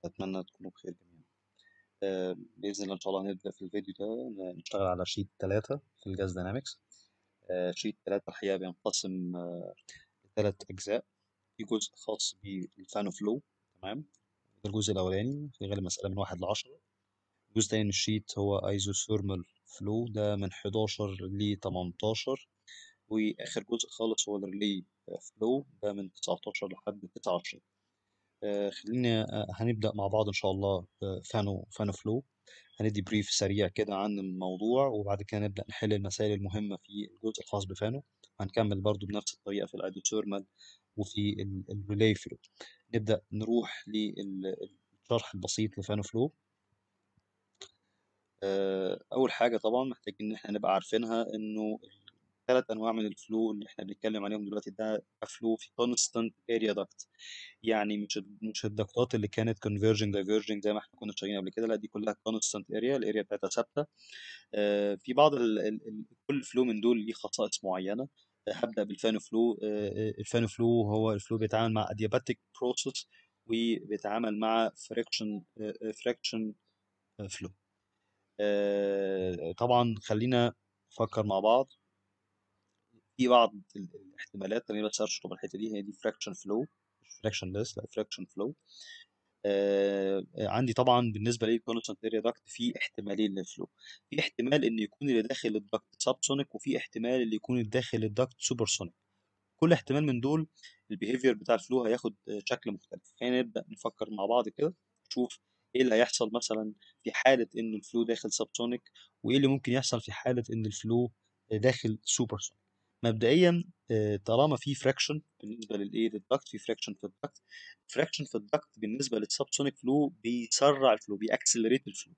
أتمنى تكونوا بخير جميعا آه، بإذن الله إن شاء الله هنبدأ في الفيديو ده نشتغل على شيت تلاتة في الجاز داينامكس شيت تلاتة الحقيقة بينقسم آه، لثلاث أجزاء في جزء خاص بالفانو فلو تمام ده الجزء الأولاني في غالب مسألة من واحد لعشرة الجزء التاني من الشيت هو ايزوثيرمال فلو ده من 11 ل 18 واخر جزء خالص هو الريلي فلو ده من 19 لحد 29 آه، خلينا آه، هنبدأ مع بعض إن شاء الله آه، فانو فانو فلو هندي بريف سريع كده عن الموضوع وبعد كده نبدأ نحل المسائل المهمة في الجزء الخاص بفانو هنكمل برضو بنفس الطريقة في الايدوثيرمال وفي الريلي فلو نبدأ نروح للشرح البسيط لفانو فلو آه، أول حاجة طبعا محتاجين إن إحنا نبقى عارفينها إنه ثلاث أنواع من الفلو اللي إحنا بنتكلم عليهم دلوقتي ده فلو في constant area duct يعني مش ال- مش الدكتات اللي كانت converging diverging زي ما إحنا كنا شغالين قبل كده لا دي كلها constant area الاريا بتاعتها ثابتة آه، في بعض ال ال ال كل فلو من دول ليه خصائص معينة آه، هبدأ بالفانو فلو آه، آه، الفانو فلو هو الفلو بيتعامل مع adiabatic process وبيتعامل مع friction آه، آه، friction فلو آه، طبعا خلينا نفكر مع بعض في بعض ال- الاحتمالات خليني بس اشرح الحته دي هي دي فراكشن فلو مش فراكشن ليس لا فراكشن فلو عندي طبعا بالنسبه لي كونستانت اريا داكت في احتمالين للفلو في احتمال ان يكون اللي داخل الداكت سب سونيك وفي احتمال اللي يكون اللي داخل الداكت سوبر سونيك كل احتمال من دول البيهيفير بتاع الفلو هياخد آه، شكل مختلف خلينا نبدا نفكر مع بعض كده نشوف ايه اللي هيحصل مثلا في حاله ان الفلو داخل سب سونيك وايه اللي ممكن يحصل في حاله ان الفلو داخل سوبر سونيك مبدئيا آه، طالما في فراكشن بالنسبه للايه للدكت في فراكشن في الدكت فراكشن في الدكت بالنسبه للسب سونيك فلو بيسرع الفلو بيأكسلريت الفلو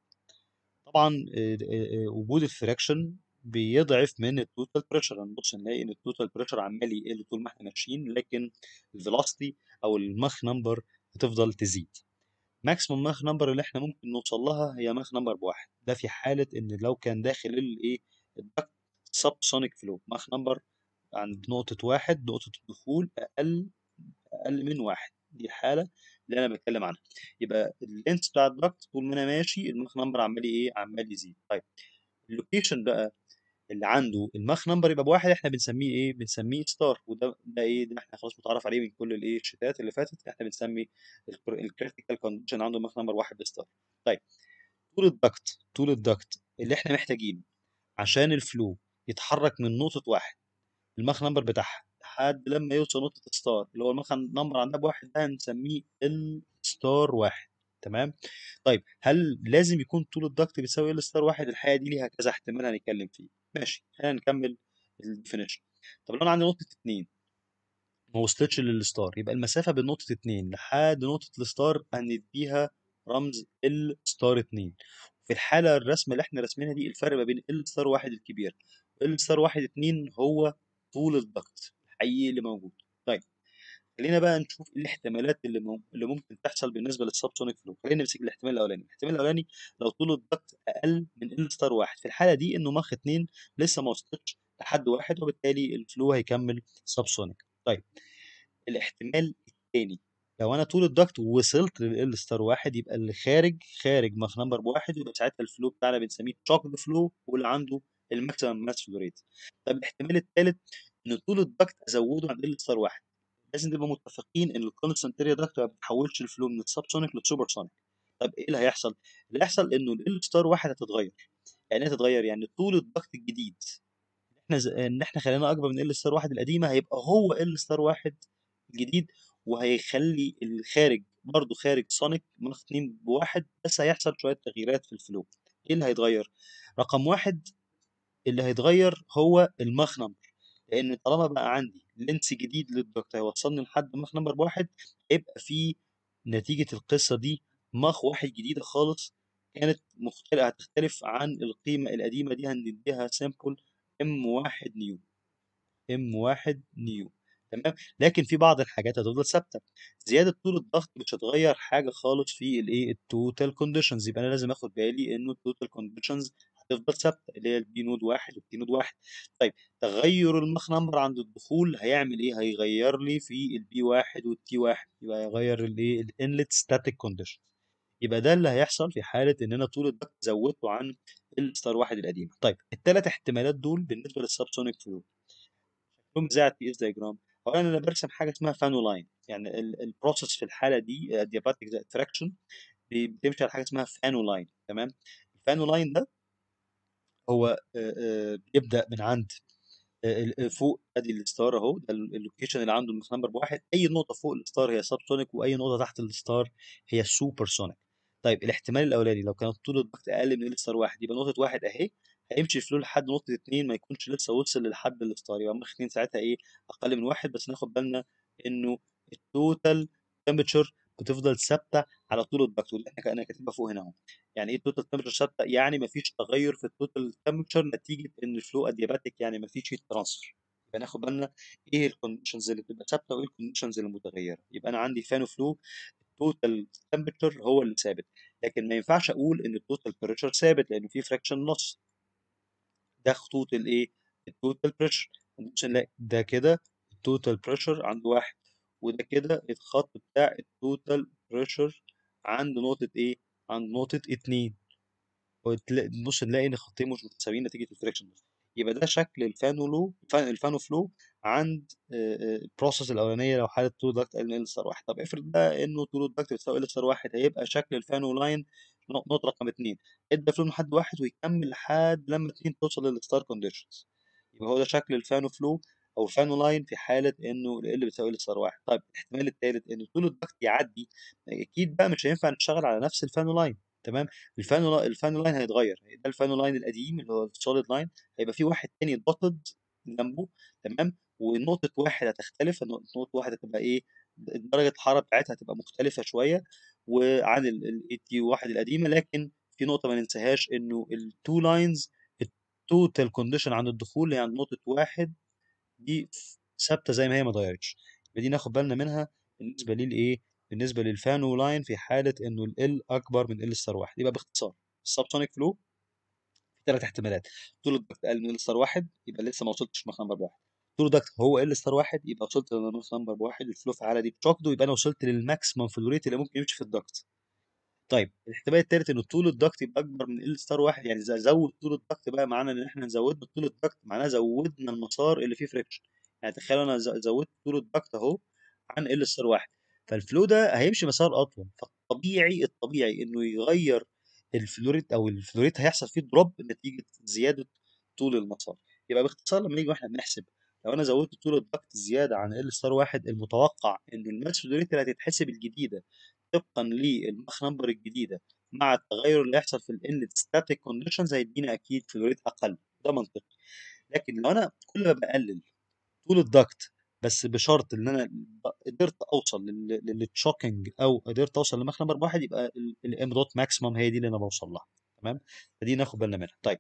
طبعا آه، آه، آه، وجود الفراكشن بيضعف من التوتال بريشر هنبص نلاقي ان التوتال بريشر عمال يقل طول ما احنا ماشيين لكن الفيلوسيتي او الماخ نمبر هتفضل تزيد ماكسيموم ماخ نمبر اللي احنا ممكن نوصل لها هي ماخ نمبر بواحد ده في حاله ان لو كان داخل الايه الدكت سب سونيك فلو ماخ نمبر عند نقطه واحد نقطه الدخول اقل اقل من واحد دي الحاله اللي انا بتكلم عنها يبقى اللينس بتاع الدكت طول ما انا ماشي الماخ نمبر عمال ايه عمال يزيد طيب اللوكيشن بقى اللي عنده الماخ نمبر يبقى بواحد احنا بنسميه ايه بنسميه ستار وده ده ايه ده احنا خلاص متعرف عليه من كل الايه الشتات اللي فاتت احنا بنسمي الكريتيكال كونديشن عنده ماخ نمبر واحد ستار طيب طول الدكت طول الدكت اللي احنا محتاجينه عشان الفلو يتحرك من نقطة واحد الماخ نمبر بتاعها لحد لما يوصل نقطة ستار اللي هو الماخ نمبر عندها بواحد ده هنسميه الستار واحد تمام طيب هل لازم يكون طول الضغط بيساوي ال ستار واحد الحقيقة دي ليها كذا احتمال هنتكلم فيه ماشي خلينا نكمل الديفينيشن طب لو انا عندي نقطة اتنين ما وصلتش للستار يبقى المسافة بين نقطة اتنين لحد نقطة الستار هنديها رمز ال ستار اتنين في الحالة الرسمة اللي احنا راسمينها دي الفرق ما بين ال ستار واحد الكبير ال ستار واحد اتنين هو طول الضغط الحقيقي اللي موجود طيب خلينا بقى نشوف إيه الاحتمالات اللي مم... اللي ممكن تحصل بالنسبه للسبسونيك فلو خلينا نمسك الاحتمال الاولاني الاحتمال الاولاني لو طول الضغط اقل من ال ستار واحد في الحاله دي انه مخ اتنين لسه ما وصلتش لحد واحد وبالتالي الفلو هيكمل سبسونيك طيب الاحتمال الثاني لو انا طول الضغط وصلت لل ستار واحد يبقى اللي خارج خارج مخ نمبر بواحد يبقى ساعتها الفلو بتاعنا بنسميه تشوكد فلو واللي عنده الماكسيمم ماس فلو ريت طب الاحتمال الثالث ان طول الضغط ازوده عند ال ستار واحد لازم نبقى متفقين ان الكونستنت اريا داكت ما بتحولش الفلو من السب سونيك للسوبر سونيك طب ايه اللي هيحصل؟ اللي هيحصل انه ال ستار واحد هتتغير يعني ايه هتتغير؟ يعني طول الضغط الجديد احنا ز... ان احنا خليناه اكبر من ال ستار واحد القديمه هيبقى هو ال ستار واحد الجديد وهيخلي الخارج برضه خارج سونيك من 2 بواحد بس هيحصل شويه تغييرات في الفلو ايه اللي هيتغير؟ رقم واحد اللي هيتغير هو الماخ نمبر لان طالما بقى عندي لينس جديد للضغط هيوصلني لحد ماخ نمبر بواحد هيبقى في نتيجة القصة دي ماخ واحد جديدة خالص كانت مختلفة هتختلف عن القيمة القديمة دي هنديها سامبل ام واحد نيو ام واحد نيو تمام لكن في بعض الحاجات هتفضل ثابته زياده طول الضغط مش هتغير حاجه خالص في الايه التوتال كونديشنز يبقى انا لازم اخد بالي انه التوتال كونديشنز هتفضل ثابته اللي هي البي نود واحد والتي نود واحد طيب تغير الماخ نمبر عند الدخول هيعمل ايه هيغير لي في البي واحد والتي واحد يبقى هيغير الايه الانلت ستاتيك كونديشن يبقى ده اللي هيحصل في حاله ان انا طول الضغط زودته عن الستار واحد القديمه طيب الثلاث احتمالات دول بالنسبه للسبسونيك فلو شكلهم ازاي على التي اس دايجرام اولا انا برسم حاجه اسمها فانو لاين يعني البروسيس في الحاله دي دياباتيك تراكشن بتمشي على حاجه اسمها فانو لاين تمام الفانو لاين ده هو آه، آه، بيبدا من عند آه، آه، فوق ادي الستار اهو ده ال- اللوكيشن اللي عنده المخ نمبر بواحد اي نقطه فوق الستار هي سب سونيك واي نقطه تحت الستار هي سوبر سونيك طيب الاحتمال الاولاني لو كانت طول الضغط اقل من الستار واحد يبقى نقطه واحد اهي هيمشي الفلو لحد نقطه اتنين ما يكونش لسه وصل لحد الستار يبقى مخ اتنين ساعتها ايه اقل من واحد بس ناخد بالنا انه التوتال تمبرتشر بتفضل ثابته على طول الضغط واللي احنا انا كاتبها فوق هنا اهو يعني ايه التوتال تمبرتشر ثابته يعني مفيش تغير في التوتال تمبرتشر نتيجه ان الفلو ادياباتيك يعني مفيش هيت ترانسفير يبقى ناخد بالنا ايه الكونديشنز اللي بتبقى ثابته وايه الكونديشنز اللي متغيره يبقى انا عندي فانو فلو التوتال تمبرتشر هو اللي ثابت لكن ما ينفعش اقول ان التوتال بريشر ثابت لانه في فراكشن نص ده خطوط الايه التوتال بريشر ممكن نلاقي ده كده التوتال بريشر عند واحد وده كده الخط بتاع التوتال بريشر عند نقطة ايه عند نقطة اتنين وتلاقي نبص نلاقي ان الخطين مش متساويين نتيجة الفريكشن ده يبقى ده شكل الفانو لو الفان- الفانو فلو عند البروسيس الاولانيه لو حاله طول ضغط ال ال ستار واحد طب افرض بقى انه طول الضغط بتساوي ال ستار واحد هيبقى شكل الفانو لاين نقطه رقم اتنين ادى فلو لحد واحد ويكمل لحد لما اتنين توصل للستار كونديشنز يبقى هو ده شكل الفانو فلو او الفانو لاين في حاله انه ال بتساوي ال ستار واحد طيب الاحتمال الثالث ان طول الضغط يعدي اكيد بقى مش هينفع نشتغل على نفس الفانو لاين تمام الفانو الفانو لاين هيتغير ده الفانو لاين القديم اللي هو السوليد لاين هيبقى في واحد تاني دوتد جنبه تمام ونقطة واحد هتختلف النق- نقطة واحد هتبقى ايه درجة الحرارة بتاعتها هتبقى مختلفة شوية وعن ال 81 القديمة لكن في نقطة ما ننساهاش انه التو لاينز التوتال كونديشن عند الدخول هي عند نقطة واحد دي ثابتة زي ما هي ما اتغيرتش يبقى دي ناخد بالنا منها بالنسبة للايه بالنسبة للفانو لاين في حالة انه ال اكبر من ال ستار واحد يبقى باختصار السبسونيك فلو في ثلاث احتمالات طول الضغط اقل من ال ستار واحد يبقى لسه ما وصلتش ماخ نمبر واحد طول الضغط هو ال ستار واحد يبقى وصلت للماخ نمبر واحد الفلو في الحاله دي بتشوكده يبقى انا وصلت للماكسيمم فلو ريت اللي ممكن يمشي في الضغط طيب الاحتمال الثالث ان طول الضغط يبقى اكبر من ال ستار واحد يعني ز- زود طول الضغط بقى معناه ان احنا زودنا طول الضغط معناه زودنا المسار اللي فيه فريكشن يعني تخيلوا انا ز- زودت طول الضغط اهو عن ال ستار واحد فالفلو ده هيمشي مسار اطول فالطبيعي الطبيعي انه يغير الفلوريت او الفلوريت هيحصل فيه دروب نتيجه زياده طول المسار يبقى باختصار لما نيجي واحنا بنحسب لو انا زودت طول الضغط زياده عن ال ستار واحد المتوقع ان الماس فلوريت اللي هتتحسب الجديده طبقا للماخ نمبر الجديده مع التغير اللي هيحصل في الانلت ستاتيك كونديشنز هيدينا اكيد فلوريت اقل ده منطقي لكن لو انا كل ما بقلل طول الضغط بس بشرط ان انا قدرت اوصل للتشوكينج او قدرت اوصل لماخ نمبر واحد يبقى الام دوت ماكسيمم هي دي اللي انا بوصل لها تمام فدي ناخد بالنا منها طيب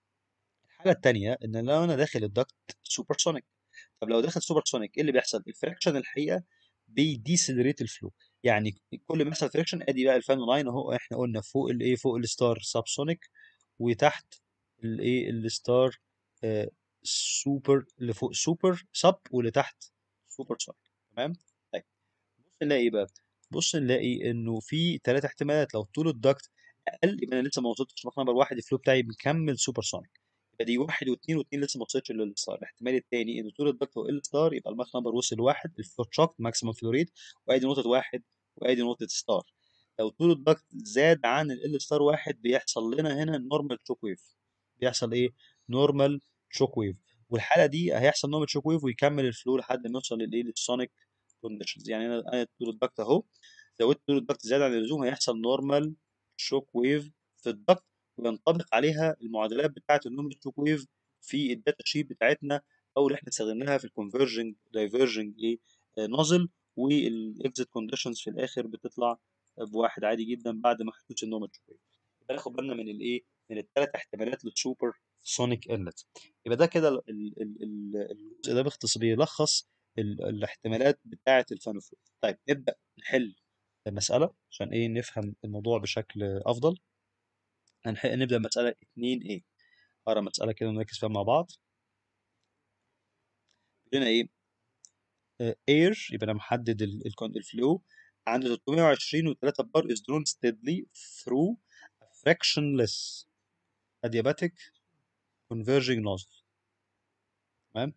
الحاجه الثانيه ان لو انا داخل الضغط سوبر سونيك طب لو داخل سوبر سونيك ايه اللي بيحصل الفريكشن الحقيقه بيديسلريت الفلو يعني كل ما يحصل فريكشن ادي بقى الفان لاين اهو احنا قلنا فوق الايه فوق الستار سب سونيك وتحت الايه الستار آه سوبر اللي فوق سوبر سب واللي تحت سوبر سونيك تمام طيب بص نلاقي ايه بقى بص نلاقي انه في ثلاث احتمالات لو طول الضغط اقل يبقى انا لسه ما وصلتش ماخ نمبر واحد الفلو بتاعي مكمل سوبر سونيك يبقى دي واحد واثنين واثنين لسه ما وصلتش للستار الاحتمال الثاني ان طول الضغط هو ال ستار يبقى الماخ نمبر وصل لواحد الفلو تشوك ماكسيمم فلو ريت وادي نقطه واحد وادي نقطه ستار لو طول الضغط زاد عن ال ستار واحد بيحصل لنا هنا نورمال شوك ويف بيحصل ايه نورمال شوك ويف والحاله دي هيحصل نورمال شوك ويف ويكمل الفلو لحد ما يوصل للايه للسونيك كونديشنز يعني انا انا طول الضغط اهو زودت طول الضغط زياده عن اللزوم هيحصل نورمال شوك ويف في الضغط وينطبق عليها المعادلات بتاعه النورمال شوك ويف في الداتا شيت بتاعتنا او اللي احنا استخدمناها في الكونفرجنج دايفرجنج ايه نوزل والاكزيت كونديشنز في الاخر بتطلع بواحد عادي جدا بعد ما حدوث النورمال شوك ويف يبقى ناخد بالنا من الايه من الثلاث احتمالات للسوبر سونيك انلت يبقى ده كده ال- ال- ال- ال- الجزء ده باختصار بيلخص ال- الاحتمالات بتاعه الفانوفلو طيب نبدا نحل المساله عشان ايه نفهم الموضوع بشكل افضل هنح- نبدا مساله 2 a اقرا مساله كده ونركز فيها مع بعض بيقول لنا ايه اير يبقى انا محدد ال- الكون- الفلو عند 320 و3 بار is drawn steadily through a frictionless adiabatic converging nozzle تمام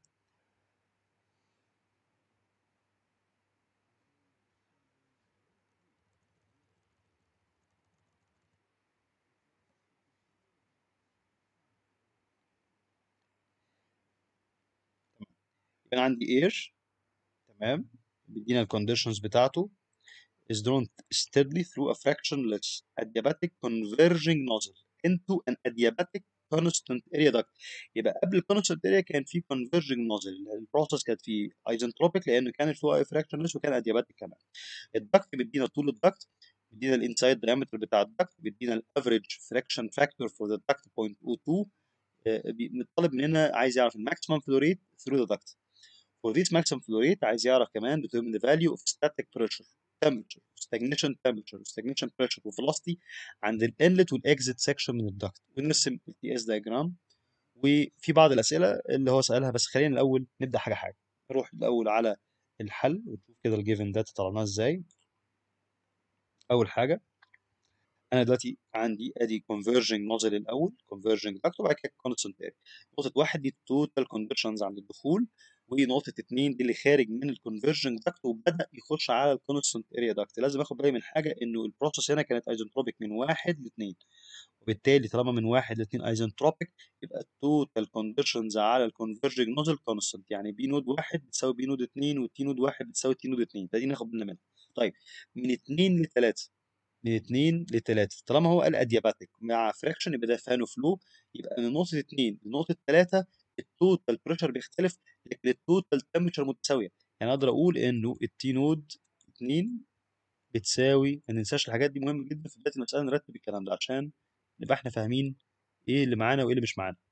يبقى عندي اير تمام بيدينا الكونديشنز بتاعته is drawn steadily through a frictionless adiabatic converging nozzle into an adiabatic constant area duct يبقى قبل constant area كان في converging nozzle البروسيس كانت في ايزنتروبيك لانه كان الفلو frictionless وكان adiabatic كمان الدكت بيدينا طول الدكت بيدينا الانسايد diameter بتاع الدكت بيدينا الافريج friction factor for the duct 0.02 مطالب مننا عايز يعرف الماكسيمم فلو ريت through the duct for this maximum flow rate عايز يعرف كمان determine the value of static pressure temperature stagnation temperature stagnation pressure velocity عند الانلت والاكزit سيكشن من الدكت ونرسم التي اس دايجرام وفي بعض الاسئله اللي هو سالها بس خلينا الاول نبدا حاجه حاجه نروح الاول على الحل ونشوف كده الجيفن داتا طلعناه ازاي اول حاجه انا دلوقتي عندي ادي converging نوزل الاول converging duct وبعد كده constant area نقطه واحد دي التوتال كونديشنز عند الدخول ونقطه اتنين دي اللي خارج من الكونفرجنج داكت وبدا يخش على الكونستنت اريا داكت لازم اخد بالي من حاجه انه البروسيس هنا كانت ايزنتروبيك من واحد لاثنين وبالتالي طالما من واحد لاثنين ايزنتروبيك يبقى التوتال كونديشنز على الكونفرجنج نوزل كونستنت يعني بي نود واحد بتساوي بي نود اثنين وتي نود واحد بتساوي تي نود اثنين فدي ناخد بالنا منها طيب من اثنين لثلاثه من 2 ل 3 طالما هو قال ادياباتيك مع فريكشن يبقى ده فانو فلو يبقى من نقطه 2 لنقطه 3 التوتال بريشر بيختلف لكن التوتال تمبرتشر متساويه يعني اقدر اقول انه التي نود 2 بتساوي ما ننساش الحاجات دي مهمه جدا في بدايه المساله نرتب الكلام ده عشان نبقى احنا فاهمين ايه اللي معانا وايه اللي مش معانا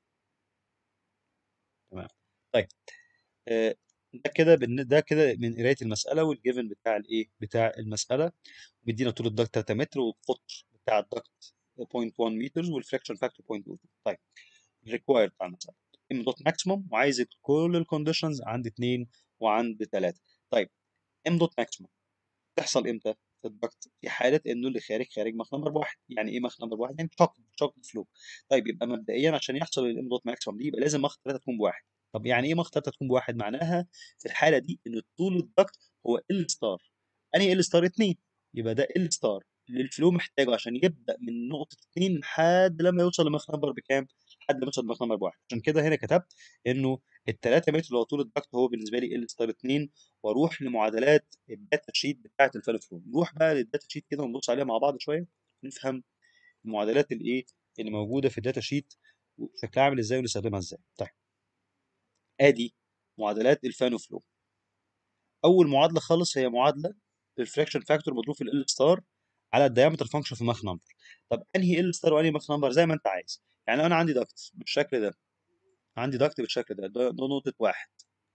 تمام طيب آه ده كده ده كده من قرايه المساله والجيفن بتاع الايه بتاع المساله بيدينا طول الدكت 3 متر والقطر بتاع الدكت 0.1 متر والفريكشن فاكتور 0.2 طيب الريكوايرد بتاع المساله ام دوت ماكسيموم وعايز كل الكونديشنز عند 2 وعند 3 طيب ام دوت ماكسيموم تحصل امتى في الدكت في حاله انه اللي خارج خارج ماخ نمبر واحد يعني ايه ماخ نمبر واحد يعني شوك شوك فلو طيب يبقى مبدئيا عشان يحصل الام دوت ماكسيموم دي يبقى لازم ماخ 3 تكون بواحد طب يعني ايه ماخ 3 تكون بواحد معناها في الحاله دي ان طول الدكت هو ال ستار انهي ال ستار 2 يبقى ده ال ستار اللي الفلو محتاجه عشان يبدا من نقطه 2 لحد لما يوصل لماخ نمبر بكام؟ لحد ما يوصل لماخ نمبر بواحد عشان كده هنا كتبت انه ال 3 متر اللي هو طول الدكت هو بالنسبه لي ال ستار 2 واروح لمعادلات الداتا شيت بتاعه الفالو فلو نروح بقى للداتا شيت كده ونبص عليها مع بعض شويه نفهم المعادلات الايه اللي موجوده في الداتا شيت وشكلها عامل ازاي ونستخدمها ازاي طيب ادي معادلات الفانو فلو اول معادله خالص هي معادله الفريكشن فاكتور مضروب في ال ستار على الدايمتر فانكشن في ماخ نمبر طب انهي ال ستار وانهي ماخ نمبر زي ما انت عايز يعني انا عندي دكت بالشكل ده عندي دكت بالشكل ده ده, ده نقطه واحد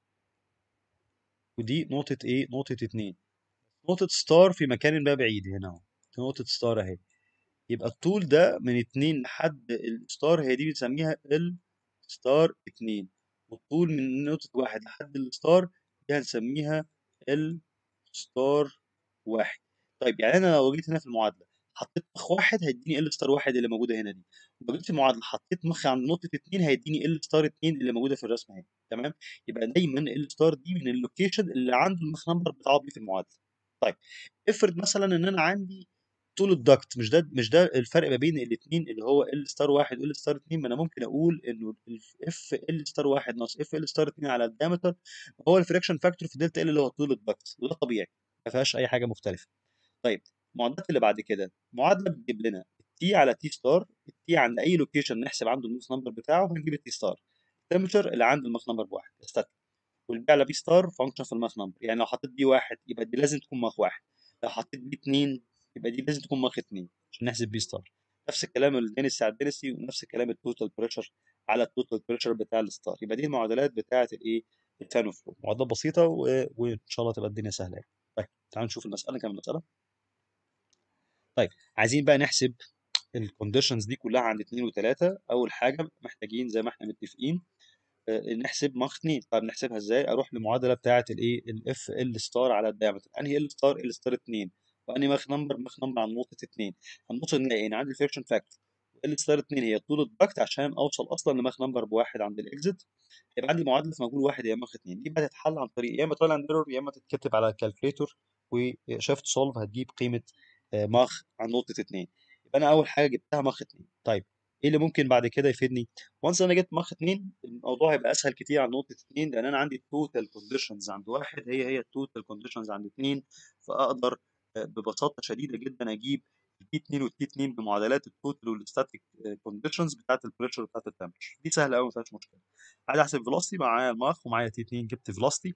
ودي نقطه ايه نقطه اتنين نقطه ستار في مكان بقى بعيد هنا اهو نقطه ستار اهي يبقى الطول ده من اتنين لحد الستار هي دي بنسميها ال ستار اتنين والطول من نقطة واحد لحد الستار دي هنسميها ال ستار واحد طيب يعني انا لو جيت هنا في المعادله حطيت مخ واحد هيديني ال ستار واحد اللي موجوده هنا دي ولو جيت في المعادله حطيت مخ عند نقطه اتنين هيديني ال ستار اتنين اللي موجوده في الرسمه هنا تمام يبقى دايما ال ستار دي من اللوكيشن اللي عنده المخ نمبر بتاعه في المعادله طيب افرض مثلا ان انا عندي طول الدكت مش ده مش ده الفرق ما بين الاثنين اللي هو ال ستار واحد وال ستار اتنين ما انا ممكن اقول انه اف ال ستار واحد ناقص اف ال ستار اتنين على الدايمتر هو الفريكشن فاكتور في دلتا ال اللي هو طول الدكت وده طبيعي ما فيهاش اي حاجه مختلفه طيب المعادلات اللي بعد كده معادله بتجيب لنا تي على تي ستار التي عند اي لوكيشن نحسب عنده الماخ نمبر بتاعه هنجيب التي ستار التمبرتشر اللي عند الماخ نمبر بواحد استاتيك والبي على بي ستار فانكشن في الماخ نمبر يعني لو حطيت بي واحد يبقى دي لازم تكون ماخ واحد لو حطيت بي اتنين يبقى دي لازم تكون ماخ اتنين عشان نحسب بي ستار نفس الكلام الدينسي على الدينسي ونفس الكلام التوتال بريشر على التوتال بريشر بتاع الستار يبقى دي المعادلات بتاعه الايه الفانو فلو معادلات بسيطه و... وان شاء الله تبقى الدنيا سهله يعني. طيب تعالوا نشوف المساله كام المساله طيب عايزين بقى نحسب الكونديشنز دي كلها عند 2 و3 اول حاجه محتاجين زي ما احنا متفقين آه، نحسب ماخ 2 طب نحسبها ازاي اروح للمعادله بتاعه الايه الاف ال ستار على الدايمتر انهي ال ستار ال ستار 2 وانهي ماخ نمبر ماخ نمبر عن نقطه 2 هنبص نلاقي ان عندي الفريكشن فاكتور ال ستار 2 هي طول الضغط عشان اوصل اصلا لماخ نمبر بواحد عند الاكزit يبقى عندي معادله في مجهول واحد هي ماخ 2 دي بقى تتحل عن طريق يا اما ترايل اند ايرور يا اما تتكتب على الكالكوليتور وشيفت سولف هتجيب قيمه آه، ماخ عن نقطه 2 يبقى انا اول حاجه جبتها ماخ 2 طيب ايه اللي ممكن بعد كده يفيدني وانس انا جبت ماخ 2 الموضوع هيبقى اسهل كتير عن نقطه 2 لان انا عندي التوتال كونديشنز عند واحد هي هي التوتال كونديشنز عند 2 فاقدر آه، ببساطه شديده جدا اجيب البي 2 والتي 2 بمعادلات التوتال والستاتيك كونديشنز بتاعت البريشر بتاعت التمبريتشر دي سهله قوي ما فيهاش مشكله عايز احسب فيلوسيتي معايا الماخ ومعايا تي 2 جبت فيلوسيتي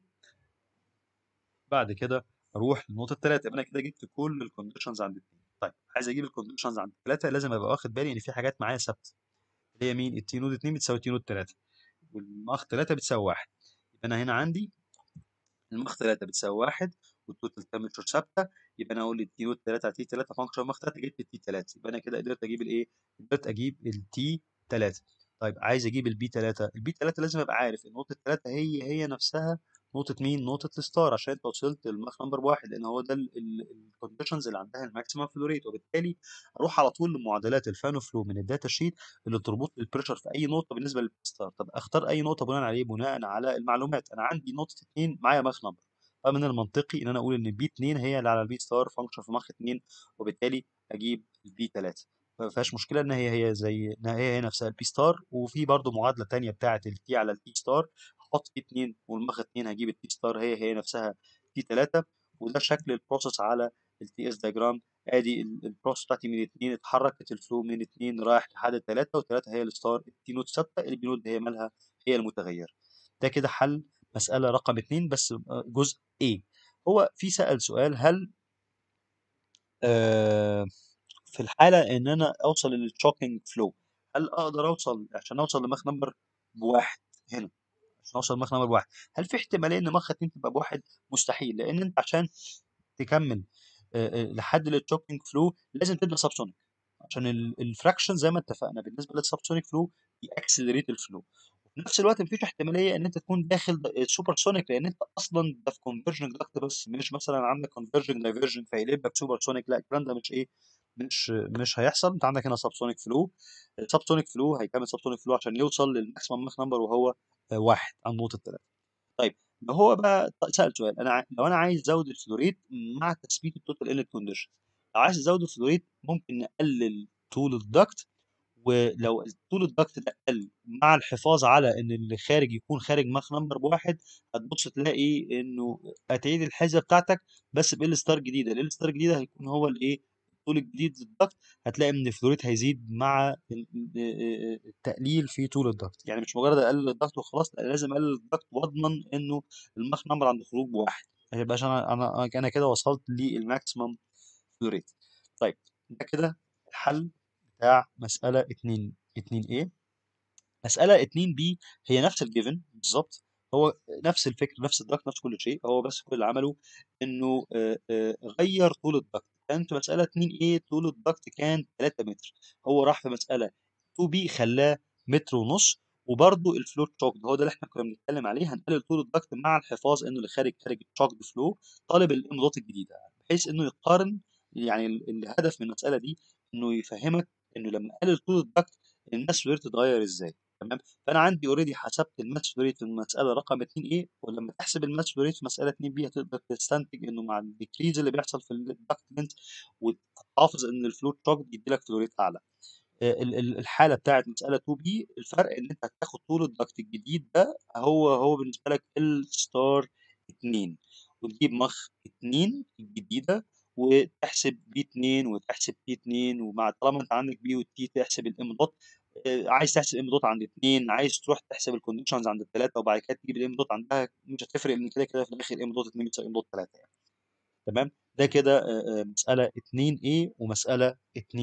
بعد كده اروح لنقطه 3 يبقى انا كده جبت كل الكونديشنز عند 2 طيب عايز اجيب الكونديشنز عند 3 لازم ابقى واخد بالي ان في حاجات معايا ثابته اللي هي مين التي نود 2 بتساوي تي نود 3 والماخ 3 بتساوي 1 يبقى انا هنا عندي الماخ 3 بتساوي 1 والتوتال تمبريتشر ثابته يبقى انا اقول التي نود 3 على تي 3 فانكشن ماخ 3 جبت التي 3 يبقى انا كده قدرت اجيب الايه؟ قدرت اجيب التي 3 طيب عايز اجيب البي 3 البي 3 لازم ابقى عارف ان نقطه 3 هي هي نفسها نقطه مين؟ نقطه الستار عشان انت وصلت للماخ نمبر واحد لان هو ده الكونديشنز اللي عندها الماكسيمم فلو ريت وبالتالي اروح على طول لمعادلات الفانو فلو من الداتا شيت اللي تربط لي البريشر في اي نقطه بالنسبه للستار طب اختار اي نقطه بناء عليه بناء على المعلومات انا عندي نقطه 2 معايا ماخ نمبر فمن المنطقي ان انا اقول ان بي 2 هي اللي على البي ستار فانكشن في ماخ 2 وبالتالي اجيب البي 3 ما فيهاش مشكله ان هي هي زي ان هي هي نفسها البي ستار وفي برضو معادله ثانيه بتاعه التي على التي ستار هحط تي 2 والماخ 2 هجيب التي ستار هي هي نفسها تي 3 وده شكل البروسيس على التي اس دياجرام ادي البروسيس بتاعتي من 2 اتحركت الفلو من 2 رايح لحد 3 و3 هي الستار التي نود ثابته البي نود هي مالها هي المتغير ده كده حل مساله رقم 2 بس جزء A هو في سأل سؤال هل آه في الحاله ان انا اوصل للشوكينج فلو هل اقدر اوصل عشان اوصل لماخ نمبر بواحد هنا عشان اوصل لماخ نمبر بواحد هل في احتماليه ان ماخ 2 تبقى بواحد مستحيل لان انت عشان تكمل آه، آه، لحد للشوكينج فلو لازم تبدا سبسونيك عشان الفراكشن زي ما اتفقنا بالنسبه للسبسونيك فلو بيأكسلريت الفلو وفي نفس الوقت مفيش احتماليه ان انت تكون داخل سوبر سونيك لان انت اصلا ده في كونفرجنج داكت بس مش مثلا عندك كونفرجنج دايفرجن فيقلب لك سوبر سونيك لا الكلام ده مش ايه مش مش هيحصل انت عندك هنا سبسونيك فلو السبسونيك فلو هيكمل سبسونيك فلو عشان يوصل للماكسيمم ماخ نمبر وهو آه، واحد عن نقطه 3 طيب لو هو بقى سأل سؤال انا ع- لو انا عايز ازود الفلو ريت مع تثبيت التوتال انلت كونديشن لو عايز ازود الفلو ريت ممكن نقلل طول الضغط ولو طول الضغط ده قل مع الحفاظ على ان اللي خارج يكون خارج ماخ نمبر بواحد هتبص تلاقي انه هتعيد الحسبه بتاعتك بس بال ستار جديده ال ستار جديده هيكون هو الايه الطول الجديد للضغط هتلاقي ان الفلوريت هيزيد مع ال- ال- التقليل في طول الضغط يعني مش مجرد اقلل الضغط وخلاص لا لازم اقلل الضغط واضمن انه الماخ نمبر عند الخروج بواحد هيبقى عشان انا انا انا كده وصلت للماكسيمم فلوريت طيب ده كده الحل بتاع مسألة 2 2A مسألة 2B هي نفس الجيفن بالظبط هو نفس الفكر نفس الضغط نفس كل شيء هو بس كل اللي عمله انه آه، آه، غير طول الضغط كانت في مسألة 2A طول الضغط كان 3 متر هو راح في مسألة 2B خلاه متر ونص وبرضه الفلو تشوك هو ده اللي احنا كنا بنتكلم عليه هنقلل طول الضغط مع الحفاظ انه اللي خارج خارج تشوك فلو طالب الامضات الجديده بحيث انه يقارن يعني ال- الهدف من المساله دي انه يفهمك انه لما اقلل طول الضغط الماس فلوريت تتغير ازاي تمام فانا عندي اوريدي حسبت الماس فلوريت في المساله رقم 2 ايه ولما تحسب الماس فلوريت في مساله 2 بي هتقدر تستنتج انه مع الديكريز اللي بيحصل في الضغط لينث وتحافظ ان الفلو تشوك بيدي لك فلوريت اعلى ال- ال- الحاله بتاعت مساله 2 بي الفرق ان انت هتاخد طول الضغط الجديد ده هو هو بالنسبه لك ال ستار 2 وتجيب مخ 2 الجديده وتحسب بي 2 وتحسب بي 2 ومع طالما انت عندك بي وتي تحسب الام دوت آه، عايز تحسب ام دوت عند 2 عايز تروح تحسب الكونديشنز عند الثلاثه وبعد كده تجيب الام دوت عندها مش هتفرق لان كده كده في الاخر ام دوت 2 بتساوي ام دوت 3 يعني تمام ده كده آه، آه، مساله 2A ومساله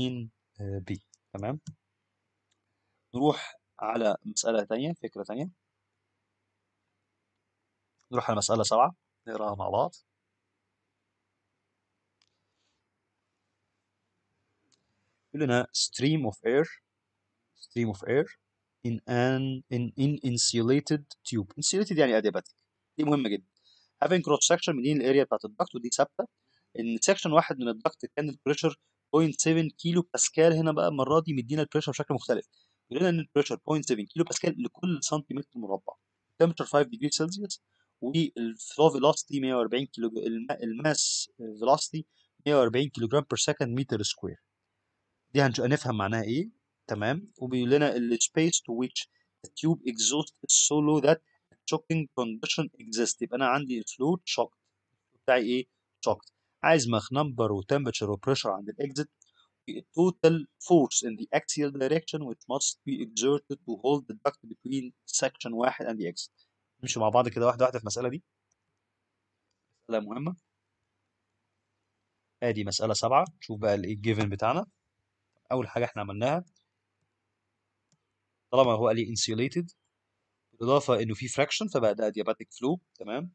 2B تمام نروح على مسألة تانية فكرة تانية نروح على مسألة سبعة نقراها مع بعض يقول لنا stream of air stream of air in an in, in insulated tube insulated يعني adiabatic دي مهمه جدا having cross section مدين الاريا بتاعت الضغط ودي ثابته ان سكشن واحد من الضغط كان البريشر 0.7 كيلو باسكال هنا بقى المره دي مدينا البريشر بشكل مختلف بيقول لنا ان البريشر 0.7 كيلو باسكال لكل سنتيمتر مربع temperature 5 degree سلسيوس والفلو فيلوسيتي 140 كيلو الم- الماس فيلوسيتي 140 كيلو جرام بير سكند متر سكوير دي هنش- هنفهم معناها ايه تمام وبيقول لنا ال space to which the tube exhaust is so low that shocking condition exists يبقى انا عندي الفلو shocked بتاعي ايه shocked عايز ماخ نمبر وتمبرتشر وبريشر عند الاكزit total force in the axial direction which must be exerted to hold the duct between section واحد and the exit نمشي مع بعض كده واحده واحده في المساله دي مساله مهمه ادي مساله سبعه شوف بقى الايه الجيفن بتاعنا اول حاجه احنا عملناها طالما هو قال لي insulated بالاضافه انه في فراكشن فبقى ده adiabatic flow تمام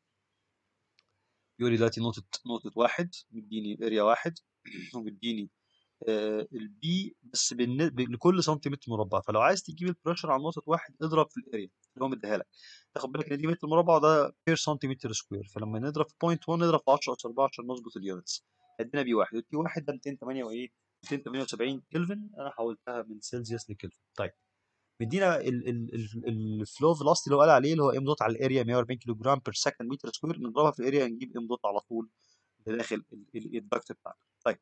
يقول لي دلوقتي نقطه نقطه واحد مديني اريا واحد ومديني آه البي بس بالن- ب- لكل سنتيمتر مربع فلو عايز تجيب البريشر على نقطه واحد اضرب في الاريا اللي هو مديها لك تاخد بالك ان دي متر مربع وده بير سنتيمتر سكوير فلما نضرب في بوينت 1 نضرب في 10 اس 4 عشان نظبط اليونتس ادينا بي واحد البي واحد ده 208 وايه 278 كلفن انا حولتها من سيلسيوس لكلفن طيب مدينا الفلو فيلوسيتي اللي هو قال عليه اللي هو ام دوت على الاريا 140 كيلو جرام بير سكند متر سكوير نضربها في الاريا نجيب ام دوت على طول داخل الدكت بتاعنا طيب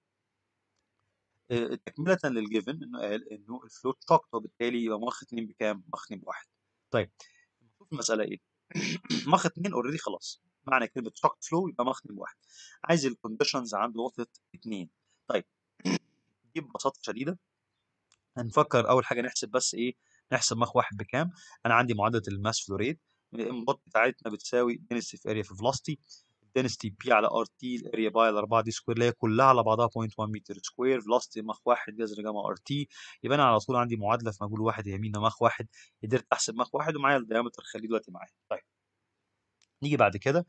آه، تكمله للجيفن انه قال انه الفلو شوكت وبالتالي يبقى مخ 2 بكام؟ مخ 2 بواحد طيب المفروض في المساله ايه؟ مخ 2 اوريدي خلاص معنى كلمه شوكت فلو يبقى مخ 2 بواحد عايز الكونديشنز عند نقطه 2 طيب دي ببساطه شديده هنفكر اول حاجه نحسب بس ايه نحسب مخ واحد بكام انا عندي معادله الماس فلو ريت الانبوت بتاعتنا بتساوي density في اريا في velocity density بي على ار تي الاريا باي على 4 دي سكوير اللي هي كلها على بعضها 0.1 متر سكوير velocity مخ واحد جذر جاما ار تي يبقى انا على طول عندي معادله في مجهول واحد يميننا مخ واحد قدرت احسب مخ واحد ومعايا الديامتر خليه دلوقتي معايا طيب نيجي بعد كده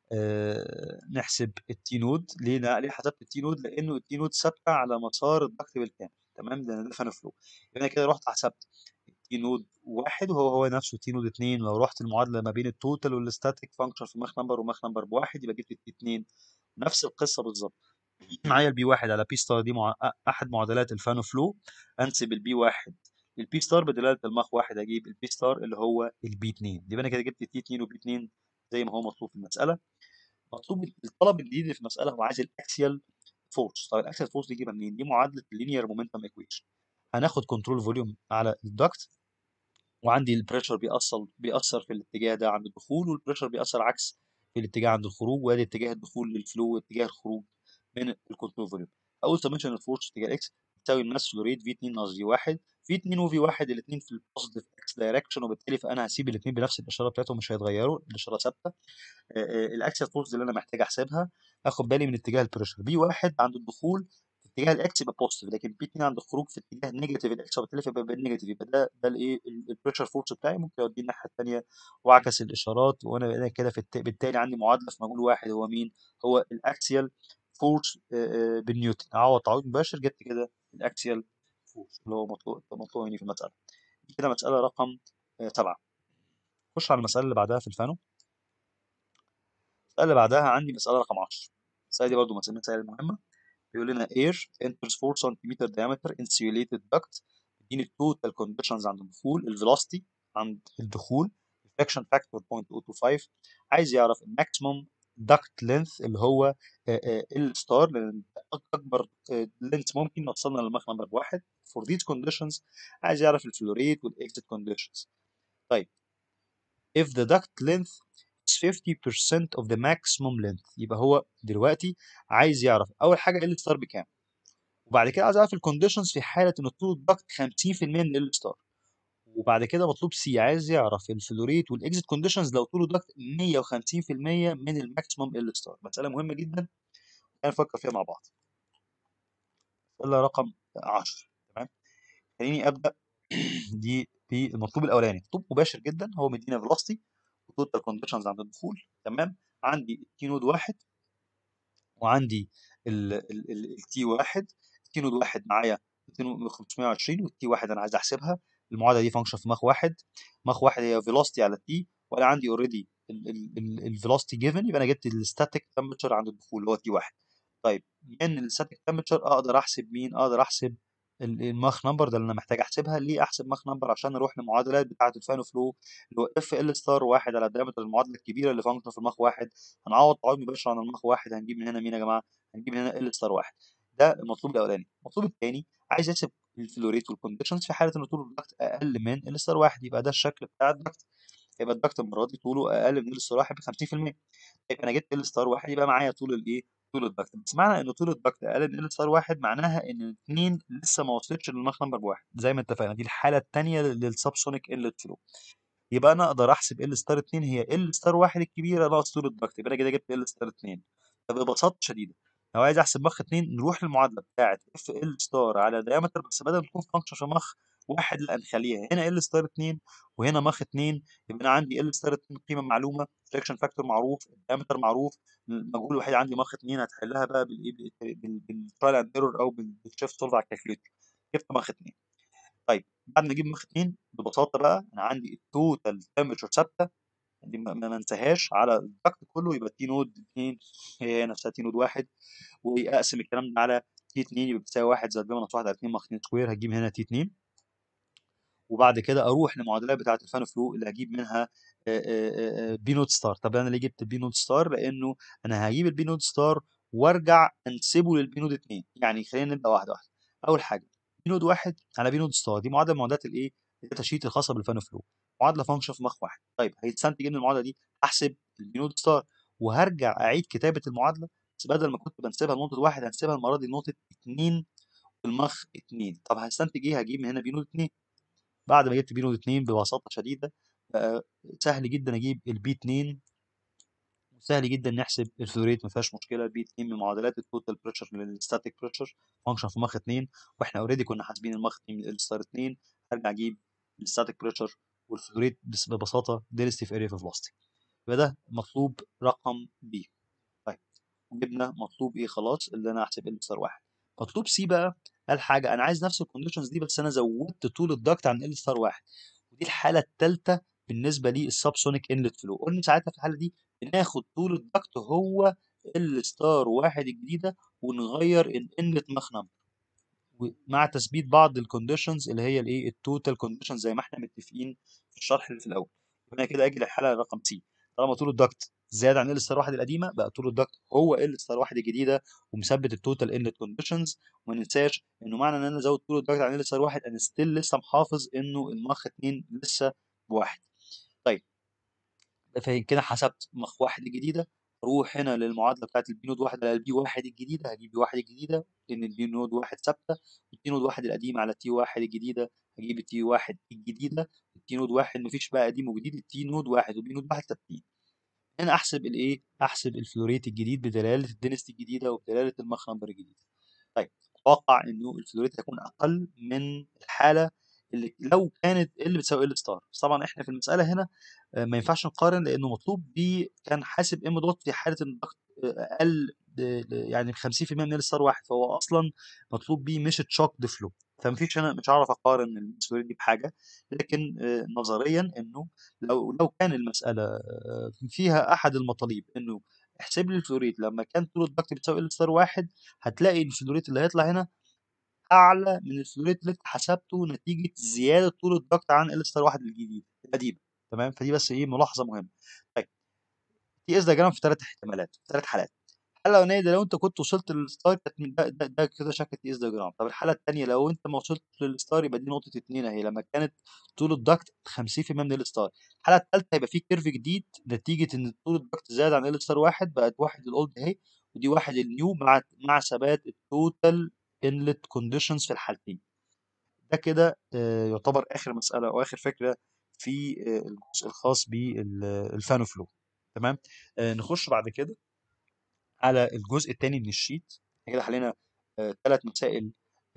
آه نحسب التي نود ليه لا ليه حسبت التي نود لانه التي نود ثابته على مسار الضغط بالكامل تمام ده ده فان فلو يبقى انا كده رحت حسبت تي نود واحد وهو هو نفسه تي نود اتنين لو رحت المعادله ما بين التوتال والستاتيك فانكشن في ماخ نمبر وماخ نمبر بواحد يبقى جبت التي اتنين نفس القصه بالظبط معايا البي واحد على بي ستار دي مع... احد معادلات الفانو فلو انسب البي واحد للبي ستار بدلاله الماخ واحد اجيب البي ستار اللي هو البي 2 يبقى انا كده جبت تي 2 وبي 2 زي ما هو مطلوب في المساله مطلوب الطلب الجديد اللي في المساله هو عايز الاكسيال فورس طب الاكسيال فورس دي جيبها منين؟ دي معادله اللينير مومنتم ايكويشن هناخد كنترول فوليوم على الدكت وعندي البريشر بيأثر بيأثر في الاتجاه ده عند الدخول والبريشر بيأثر عكس في الاتجاه عند الخروج وادي اتجاه الدخول للفلو واتجاه الخروج من الكنترول فوليوم اول سمشن الفورس اتجاه اكس بتساوي الماس فلو ريت في 2 ناقص في 1 في 2 وفي 1 الاثنين في البوزيتيف اكس دايركشن وبالتالي فانا هسيب الاثنين بنفس الاشاره بتاعتهم مش هيتغيروا الاشاره ثابته الاكسل فورس اللي انا محتاج احسبها اخد بالي من اتجاه البريشر بي 1 عند الدخول في اتجاه الاكس يبقى بوزيتيف لكن بي 2 عند الخروج في اتجاه نيجاتيف الاكس وبالتالي فيبقى بالنيجاتيف يبقى ده ده الايه البريشر فورس بتاعي ممكن اوديه الناحيه الثانيه واعكس الاشارات وانا أنا كده في الت... بالتالي عندي معادله في مجهول واحد هو مين؟ هو الاكسيال فورس بالنيوتن اعوض تعويض مباشر جبت كده الاكسيال فورس اللي هو مطلوب مطلوب مني في المساله دي كده مساله رقم سبعه خش على المساله اللي بعدها في الفانو المساله اللي بعدها عندي مساله رقم 10 المساله دي برضه من المسائل المهمه بيقول لنا air enters 4 cm diameter insulated duct بيديني التوتال كونديشنز عند الدخول الفيلوسيتي عند الدخول الفراكشن فاكتور 0.025 عايز يعرف الماكسيموم duct length اللي هو الستار لان اكبر لينث ممكن نوصلنا للمخ نمبر واحد for these conditions عايز يعرف الفلو ريت والاكزيت conditions طيب if the duct length is 50% of the maximum length يبقى هو دلوقتي عايز يعرف اول حاجه ال ستار بكام وبعد كده عايز يعرف الكونديشنز في حاله ان طول الضغط 50% من ال ستار وبعد كده مطلوب سي عايز يعرف الفلوريت والاكزيت كونديشنز لو طول الضغط 150% من الماكسيمم ال ستار مساله مهمه جدا هنفكر فيها مع بعض مساله رقم 10 تمام خليني ابدا دي بالمطلوب الاولاني مطلوب مباشر جدا هو مدينا فيلوسيتي وتوتال كونديشنز عند الدخول تمام عندي التي نود واحد وعندي التي واحد التي نود واحد معايا 520 والتي واحد انا عايز احسبها المعادله دي فانكشن في مخ واحد مخ واحد هي فيلوسيتي على تي وانا عندي اوريدي الفيلوسيتي جيفن يبقى انا جبت الستاتيك تمبرتشر عند الدخول اللي هو تي واحد طيب من الستاتيك تمبرتشر اقدر احسب مين اقدر احسب الماخ نمبر ده اللي انا محتاج احسبها ليه احسب ماخ نمبر عشان اروح للمعادلات بتاعه الفانو فلو اللي هو اف ال ستار واحد على دايمتر المعادله الكبيره اللي فانكشن في الماخ واحد هنعوض تعويض مباشر عن الماخ واحد هنجيب من هنا مين يا جماعه هنجيب من هنا ال ستار واحد ده المطلوب الاولاني المطلوب الثاني عايز احسب الفلو ريت والكونديشنز في حاله ان طول الضغط اقل من ال ستار واحد يبقى ده الشكل بتاع الضغط يبقى الضغط المره دي طوله اقل من ال ستار واحد ب 50% طيب انا جبت ال ستار واحد يبقى معايا طول الايه طول الضغط بس معنى ان طول الضغط اقل من ال ستار واحد معناها ان الاثنين لسه ما وصلتش للماخ نمبر بواحد زي ما اتفقنا دي الحاله الثانيه للسبسونيك انلت فلو يبقى انا اقدر احسب ال ستار 2 هي ال ستار 1 الكبيره ناقص طول الضغط يبقى انا كده جبت ال ستار 2 فببساطه شديده لو عايز احسب مخ 2 نروح للمعادله بتاعه اف ال ستار على دايمتر بس بدل ما تكون فانكشن في مخ واحد لا نخليها هنا ال ستار 2 وهنا مخ 2 يبقى انا عندي ال ستار 2 قيمه معلومه فريكشن فاكتور معروف الدايمتر معروف المجهول الوحيد عندي مخ 2 هتحلها بقى بالايه بالترايل اند ايرور او بالشيفت سولف على الكالكوليتر جبت مخ 2 طيب بعد ما اجيب مخ 2 ببساطه بقى انا عندي التوتال تمبرتشر ثابته دي ما ما انساهاش على الضغط كله يبقى تي نود 2 هي نفسها تي نود 1 واقسم الكلام ده على تي 2 يبقى بتساوي 1 زائد بي ناقص 1 على 2 مخ 2 سكوير هتجيب هنا تي 2 وبعد كده اروح للمعادلات بتاعه الفان فلو اللي هجيب منها بي نوت ستار طب انا ليه جبت بي نوت ستار لانه انا هجيب البي نوت ستار وارجع انسبه للبي نود 2 يعني خلينا نبدا واحده واحده اول حاجه بي نود 1 على بي نود ستار دي معادله من معادلات الايه الداتا شيت الخاصه بالفان فلو معادله فانكشن في مخ واحد طيب هيتستنتج ان المعادله دي احسب البي نود ستار وهرجع اعيد كتابه المعادله بس بدل ما كنت بنسبها لنقطه واحد هنسبها المره دي لنقطه 2 في المخ 2 طب هستنتج ايه هجيب من هنا بي نود 2 بعد ما جبت بي نود 2 ببساطه شديده بقى سهل جدا اجيب البي 2 وسهل جدا نحسب الفلو ريت ما فيهاش مشكله البي 2 من معادلات التوتال بريشر للستاتيك بريشر فانكشن في مخ 2 واحنا اوريدي كنا حاسبين المخ 2 من الستار 2 هرجع اجيب الستاتيك بريشر والفلو ريت بس ببساطه ديلستي في اريا في فلوستي يبقى ده مطلوب رقم بي طيب جبنا مطلوب ايه خلاص اللي انا احسب ال ستار 1 مطلوب سي بقى قال حاجه انا عايز نفس الكونديشنز دي بس انا زودت طول الضغط عن ال ستار 1 ودي الحاله الثالثه بالنسبه للسبسونيك انلت فلو قلنا ساعتها في الحاله دي بناخد طول الضغط هو ال ستار واحد الجديده ونغير الانلت مخ نمبر مع تثبيت بعض الكونديشنز اللي هي الايه التوتال كونديشنز زي ما احنا متفقين في الشرح اللي في الاول يبقى كده اجي للحاله رقم سي طالما طول الضغط زاد عن ال ستار واحد القديمه بقى طول الضغط هو ال ستار واحد الجديده ومثبت التوتال انلت كونديشنز وما ننساش انه معنى ان انا ازود طول الضغط عن ال ستار واحد انا ستيل لسه محافظ انه المخ 2 لسه بواحد طيب فين كده حسبت مخ واحد الجديده اروح هنا للمعادله بتاعت البي نود واحد على البي واحد الجديده هجيب بي واحد الجديده لان البي نود واحد ثابته والتي نود واحد القديمه على التي واحد الجديده هجيب التي واحد الجديده التي نود واحد مفيش بقى قديم وجديد التي نود واحد والبي نود واحد ثابتين هنا احسب الايه احسب الفلوريت الجديد بدلاله الدنستي الجديده وبدلاله المخ نمبر الجديد طيب اتوقع انه الفلوريت هيكون اقل من الحاله اللي لو كانت اللي بتساوي ال ستار بس طبعا احنا في المساله هنا ما ينفعش نقارن لانه مطلوب بي كان حاسب ام دوت في حاله ان الضغط اقل يعني 50% من ال ستار واحد فهو اصلا مطلوب بيه مش تشوك فلو فمفيش انا مش هعرف اقارن المسؤوليه دي بحاجه لكن نظريا انه لو لو كان المساله فيها احد المطالب انه احسب لي الفلوريت لما كان طول الضغط بتساوي ال ستار واحد هتلاقي الفلوريت اللي هيطلع هنا اعلى من الفلوريت اللي انت حسبته نتيجه زياده طول الضغط عن ال ستار واحد الجديد القديم تمام فدي بس ايه ملاحظه مهمه طيب تي اس دياجرام في ثلاث احتمالات في ثلاث حالات الحاله الاولانيه ده لو انت كنت وصلت للستار كانت من ده, ده, ده كده شكل تي اس دياجرام طب الحاله الثانيه لو انت ما وصلتش للستار يبقى دي نقطه اثنين اهي لما كانت طول الضغط 50% من الستار الحاله الثالثه هيبقى في كيرف جديد نتيجه ان طول الضغط زاد عن ال ستار واحد بقت واحد الاولد اهي ودي واحد النيو مع مع ثبات التوتال انلت كونديشنز في الحالتين ده كده يعتبر اخر مساله او اخر فكره في الجزء الخاص بالفانو فلو تمام نخش بعد كده على الجزء الثاني من الشيت احنا كده حلينا ثلاث مسائل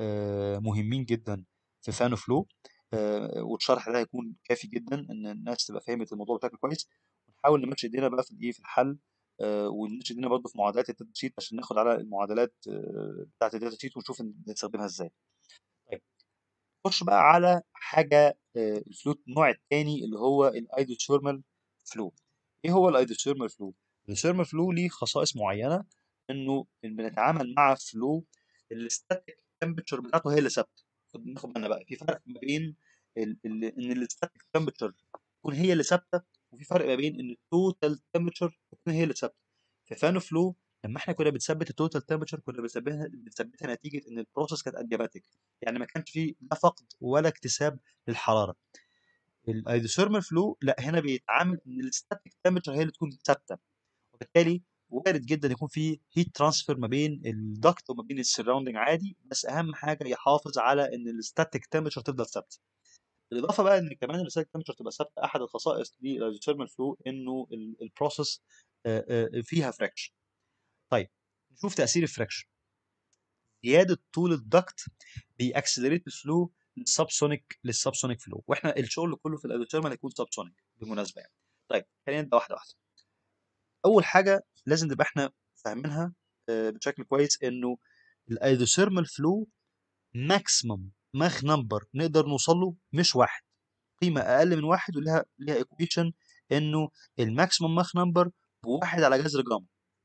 مهمين جدا في فانو فلو والشرح ده هيكون كافي جدا ان الناس تبقى فهمت الموضوع بشكل كويس ونحاول نمشي ايدينا بقى في الايه في الحل ونمشي ايدينا برضه في معادلات الداتا شيت عشان ناخد على المعادلات بتاعت الداتا شيت ونشوف نستخدمها ازاي طيب نخش بقى على حاجه آه، الفلو النوع الثاني اللي هو الايدوثيرمال فلو ايه هو الايدوثيرمال فلو الايدوثيرمال فلو ليه خصائص معينه انه إن بنتعامل مع فلو الستاتيك تمبرتشر بتاعته هي اللي ثابته خد ناخد بالنا بقى في فرق ما بين ال- ال- ان الستاتيك تمبرتشر تكون هي اللي ثابته وفي فرق ما بين ان التوتال تمبرتشر تكون هي اللي ثابته في فانو فلو لما احنا كنا بنثبت التوتال تمبرتشر كنا بنثبتها بنثبتها نتيجه ان البروسيس كانت ادياباتيك يعني ما كانش فيه لا فقد ولا اكتساب للحراره الايدوثيرمال فلو لا هنا بيتعامل ان الستاتيك تمبرتشر هي اللي تكون ثابته وبالتالي وارد جدا يكون في هيت ترانسفير ما بين الدكت وما بين السراوندنج عادي بس اهم حاجه يحافظ على ان الستاتيك تمبرتشر تفضل ثابته بالاضافه بقى ان كمان الستاتيك تمبرتشر تبقى ثابته احد الخصائص للثيرمال فلو انه البروسيس فيها فراكشن طيب نشوف تاثير الفراكشن زياده طول الدكت بيأكسلريت الفلو للسبسونيك للسبسونيك فلو واحنا الشغل كله في الادوثيرمال هيكون سبسونيك بالمناسبه يعني طيب خلينا نبدا واحده واحده اول حاجه لازم نبقى احنا فاهمينها آه، بشكل كويس انه الايدوثيرمال فلو ماكسيمم ماخ نمبر نقدر نوصل له مش واحد قيمه اقل من واحد وليها ليها ايكويشن انه الماكسيمم ماخ نمبر بواحد على جذر جاما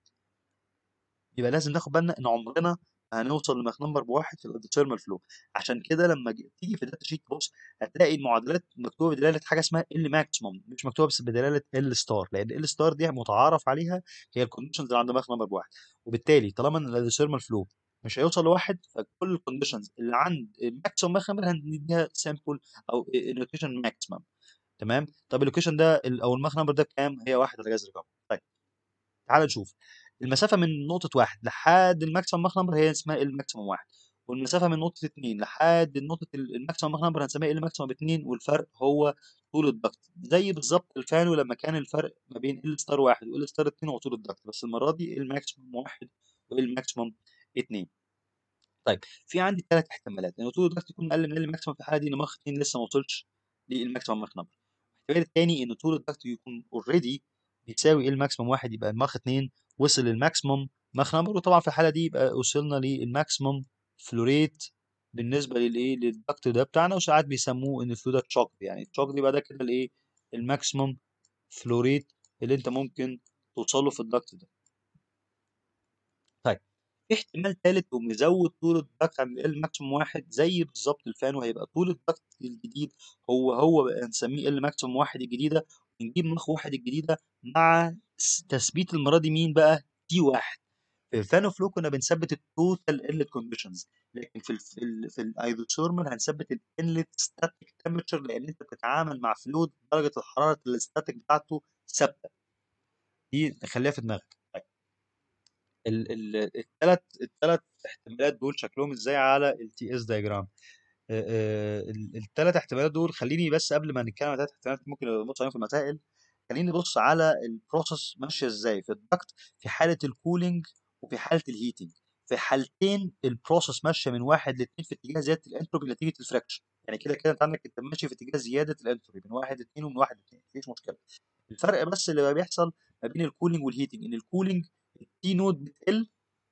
يبقى لازم ناخد بالنا ان عمرنا ما هنوصل لماخ نمبر بواحد في الاندوثيرمال فلو عشان كده لما ج- تيجي في الداتا شيت تبص هتلاقي المعادلات مكتوبه بدلاله حاجه اسمها ال ماكسيمم مش مكتوبه بس بدلاله ال ستار لان ال ستار دي متعارف عليها هي الكونديشنز اللي عند ماخ نمبر بواحد وبالتالي طالما ان الاندوثيرمال فلو مش هيوصل لواحد فكل الكونديشنز اللي عند الماكسيمم ماخ نمبر هنديها سامبل او اللوكيشن ماكسيمم تمام طب اللوكيشن ده ال- او الماخ نمبر ده بكام هي واحد على جذر جاما طيب تعال نشوف المسافة من نقطة واحد لحد الماكسيمم ماخ نمبر هي اسمها ال ماكسيمم واحد والمسافة من نقطة اتنين لحد نقطة ال- الماكسيمم ماخ نمبر هنسميها ال ماكسيمم اتنين والفرق هو طول الضغط زي بالظبط الفانو لما كان الفرق ما بين ال ستار واحد وال ستار اتنين هو طول الضغط بس المرة دي ال ماكسيمم واحد وال ماكسيمم اتنين طيب في عندي ثلاث احتمالات ان طول الضغط يكون اقل من الماكسيمم في الحاله دي ان ماخ 2 لسه ما وصلش للماكسيمم ماخ نمبر الاحتمال الثاني ان طول الضغط يكون اوريدي بيساوي الماكسيمم واحد يبقى الماخ 2 وصل للماكسيمم ماخ نمبر وطبعا في الحاله دي يبقى وصلنا للماكسيمم فلوريت بالنسبه للايه للضغط ده بتاعنا وساعات بيسموه ان الفلو ده تشوك يعني التشوك دي بقى ده كده الايه الماكسيمم فلوريت اللي انت ممكن توصل له في الضغط ده طيب في احتمال ثالث ومزود طول الضغط عن ال ماكسيموم واحد زي بالظبط الفان وهيبقى طول الضغط الجديد هو هو بقى هنسميه ال ماكسيموم واحد الجديده ونجيب مخ واحد الجديده مع س- تثبيت المره دي مين بقى؟ تي واحد في الفانو فلو كنا بنثبت التوتال انلت كونديشنز لكن في ال في ال في الايزوثيرمال هنثبت الانلت ستاتيك تمبرتشر لان انت بتتعامل مع فلويد درجه الحراره الستاتيك بتاعته ثابته دي نخليها في دماغك طيب الثلاث الثلاث احتمالات دول شكلهم ازاي على التي اس دايجرام الثلاث احتمالات دول خليني بس قبل ما نتكلم عن الثلاث احتمالات ممكن نبص عليهم في المسائل خليني نبص على البروسيس ماشيه ازاي في الضغط في حاله الكولينج وفي حاله الهيتنج في حالتين البروسيس ماشيه من واحد لاثنين في اتجاه زياده الانتروبي نتيجه الفراكشن يعني كده كده انت عندك انت ماشي في اتجاه زياده الانتروبي من واحد لاثنين ومن واحد لاثنين مفيش مشكله الفرق بس اللي بقى بيحصل ما بين الكولينج والهيتنج ان الكولينج التي نود بتقل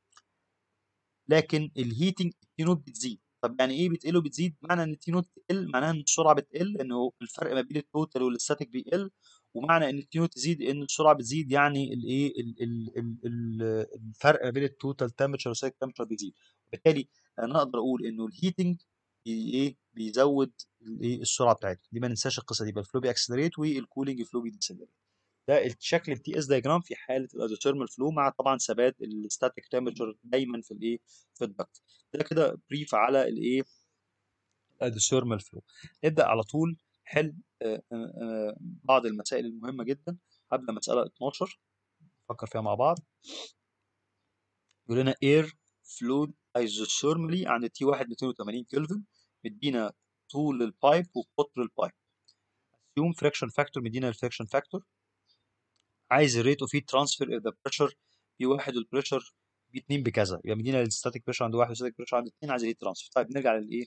لكن الهيتنج التي نود بتزيد طب يعني ايه بتقل وبتزيد معنى ان التي نود بتقل معناها ان السرعه بتقل انه الفرق ما بين التوتال والستاتيك بيقل ومعنى ان التي نود تزيد ان السرعه بتزيد يعني الايه ال- ال- ال- ال- الفرق ما بين التوتال تمبرتشر والستاتيك تمبرتشر بيزيد وبالتالي انا اقدر اقول انه الهيتنج بي- ايه بيزود الايه السرعه بتاعتها دي ما ننساش القصه دي يبقى الفلو بيأكسلريت والكولينج فلو بيديسلريت ده الشكل التي اس دايجرام في حاله الايزوثيرمال فلو مع طبعا ثبات الستاتيك تمبرتشر دايما في الايه في الضغط ده كده بريف على الايه الايزوثيرمال فلو نبدا على طول حل آه، آه، آه، بعض المسائل المهمه جدا هبدا مساله 12 نفكر فيها مع بعض يقول لنا اير فلو ايزوثيرمالي عند تي 1 280 كلفن مدينا طول البايب وقطر البايب assume friction factor مدينا الفريكشن فاكتور عايز الريت اوف هيت ترانسفير اذا بريشر بي واحد والبريشر بي 2 بكذا يبقى مدينا الستاتيك بريشر عند واحد والستاتيك بريشر عند 2 عايز الهيت ترانسفير طيب نرجع للايه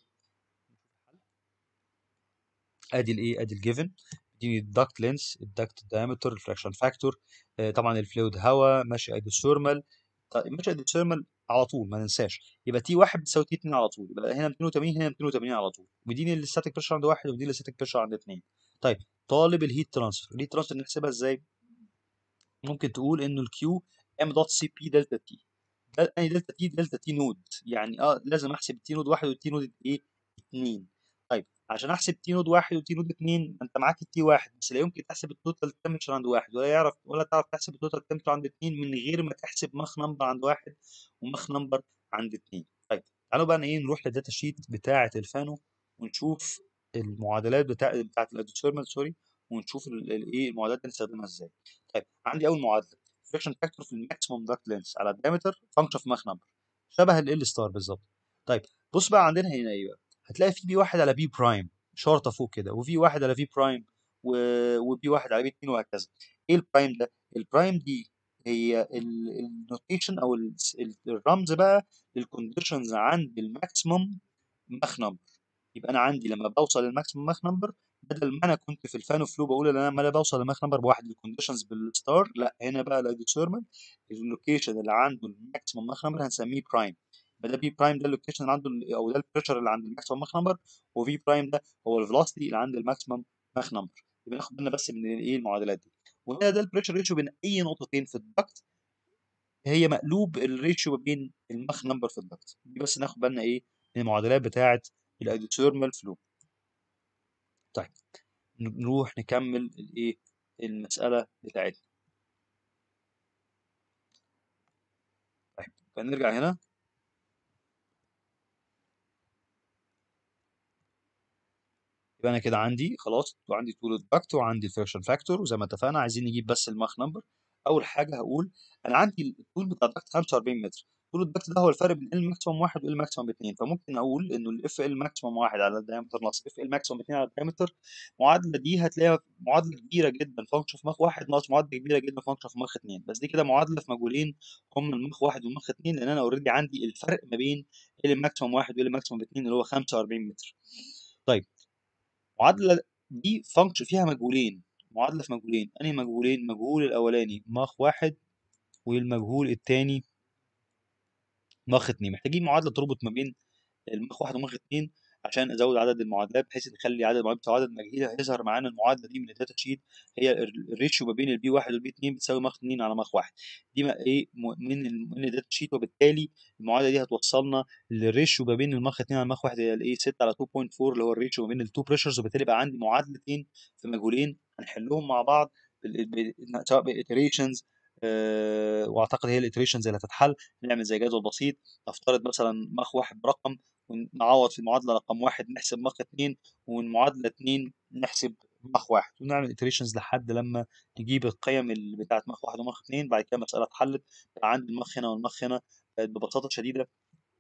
ادي الايه ادي الجيفن اديني الدكت لينس الدكت دايمتر الفراكشن فاكتور طبعا الفلويد هواء ماشي ايدوثيرمال طيب مش الديترمال على طول ما ننساش يبقى تي 1 بتساوي تي 2 على طول يبقى هنا 280 هنا 280 على طول ودي الستاتيك بريشر عند واحد ودي الستاتيك بريشر عند اثنين طيب طالب الهيت ترانسفير الهيت ترانسفير نحسبها ازاي؟ ممكن تقول انه الكيو ام دوت سي بي دلتا تي يعني دلتا تي دلتا تي نود يعني اه لازم احسب تي نود واحد والتي نود ايه؟ اثنين طيب عشان احسب تي نود واحد وتي نود اثنين انت معاك التي واحد بس لا يمكن تحسب التوتال تمبرتشر عند واحد ولا يعرف ولا تعرف تحسب التوتال تمبرتشر عند اثنين من غير ما تحسب ماخ نمبر عند واحد وماخ نمبر عند اثنين طيب تعالوا بقى ايه نروح للداتا شيت بتاعه الفانو ونشوف المعادلات بتاع بتاعه الادوتيرمال سوري ونشوف الايه المعادلات دي نستخدمها ازاي طيب عندي اول معادله فريكشن فاكتور في الماكسيموم داكت لينس على الدايمتر فانكشن في ماخ نمبر شبه ال ستار بالظبط طيب بص بقى عندنا هنا ايه بقى هتلاقي في بي واحد على بي برايم شرطه فوق كده وفي واحد على في برايم و... وبي واحد على بي 2 وهكذا ايه البرايم ده البرايم دي هي النوتيشن او ال- ال- الرمز بقى للكونديشنز عند الماكسيموم ماخ نمبر يبقى انا عندي لما بوصل للماكسيموم ماخ نمبر بدل ما انا كنت في الفانو فلو بقول ان انا لما بوصل للماخ نمبر بواحد الكونديشنز بالستار لا هنا بقى الاديتيرمال اللوكيشن اللي عنده الماكسيموم ماخ نمبر هنسميه برايم يبقى ده بي برايم ده اللوكيشن اللي عنده ال- او ده البريشر اللي عند الماكسيموم ماخ نمبر وفي برايم ده هو الفيلوسيتي اللي عند الماكسيموم ماخ نمبر يبقى ناخد بالنا بس من ايه المعادلات دي وهنا ده البريشر ريشيو بين اي نقطتين في الدكت هي مقلوب الريشيو ما بين الماخ نمبر في الدكت دي بس ناخد بالنا ايه من المعادلات بتاعه الايدوثيرمال فلو طيب ن- نروح نكمل الايه المساله بتاعتنا طيب فنرجع هنا يبقى انا كده عندي خلاص وعندي طول الدكت وعندي الفريكشن فاكتور وزي ما اتفقنا عايزين نجيب بس الماخ نمبر اول حاجه هقول انا عندي الطول بتاع الدكت 45 متر طول الدكت ده هو الفرق بين ال ماكسيموم 1 وال ماكسيموم 2 فممكن اقول انه الاف ال ماكسيموم 1 على الدايمتر ناقص اف ال ماكسيموم 2 على الدايمتر المعادله دي هتلاقيها معادله كبيره جدا فانكشن في ماخ 1 ناقص معادله كبيره جدا فانكشن في ماخ 2 بس دي كده معادله في مجهولين هم الماخ 1 والماخ 2 لان انا اوريدي عندي الفرق ما بين ال ماكسيموم 1 وال ماكسيموم 2 اللي هو 45 متر طيب معادله دي فانكشن فيها مجهولين معادله في مجهولين انهي مجهولين مجهول الاولاني ماخ واحد والمجهول الثاني ماخ اتنين محتاجين معادله تربط ما بين الماخ واحد وماخ اتنين عشان ازود عدد المعادلات بحيث نخلي عدد المعادلات بتاع عدد مجهوله هيظهر معانا المعادله دي من الداتا شيت هي ال- الريشيو ما بين البي واحد والبي اتنين بتساوي ماخ اتنين على ماخ واحد دي ما ايه م- من ال- من الداتا شيت وبالتالي المعادله دي هتوصلنا للريشيو ما بين الماخ اتنين على ماخ واحد هي الايه 6 على 2.4 اللي هو الريشيو ما بين التو بريشرز وبالتالي بقى عندي معادلتين في مجهولين هنحلهم مع بعض بال- ب- سواء بإيتريشنز واعتقد هي الإيتريشنز اللي هتتحل نعمل زي جدول بسيط نفترض مثلا ماخ واحد برقم ونعوض في المعادله رقم واحد نحسب ماخ اتنين والمعادله اتنين نحسب ماخ واحد ونعمل iterations لحد لما نجيب القيم اللي بتاعت ماخ واحد وماخ اتنين بعد كده المساله اتحلت بقى عندي الماخ هنا والماخ هنا بقت ببساطه شديده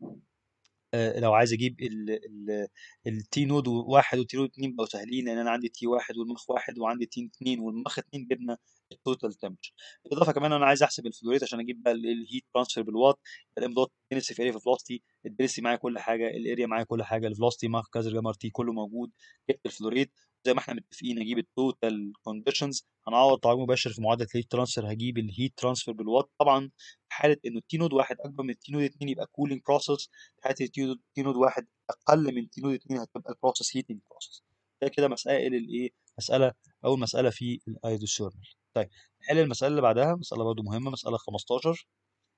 آه، لو عايز اجيب التي نود واحد والتي نود اتنين بقوا سهلين لان انا عندي تي واحد والمخ واحد وعندي تي اتنين والمخ اتنين جبنا التوتال تمبرتشر بالاضافه كمان انا عايز احسب الفلو ريت عشان اجيب بقى الهيت ترانسفير بالوات الام دوت دنسي في اريا في فلوستي الدنسي معايا كل حاجه الاريا معايا كل حاجه الفلوستي مع كذا جامر تي كله موجود جبت الفلو ريت زي ما احنا متفقين اجيب التوتال كونديشنز هنعوض تعويض مباشر في معادله الهيت ترانسفير هجيب الهيت ترانسفير بالوات طبعا في حاله انه التي نود واحد اكبر من التي نود اتنين يبقى كولينج بروسيس في حاله التي نود تي نود واحد اقل من تي نود اتنين هتبقى البروسيس هيتنج بروسيس ده كده مسائل الايه مساله اول مساله في الايدوثيرمال طيب نحل المساله اللي بعدها مساله برضو مهمه مساله 15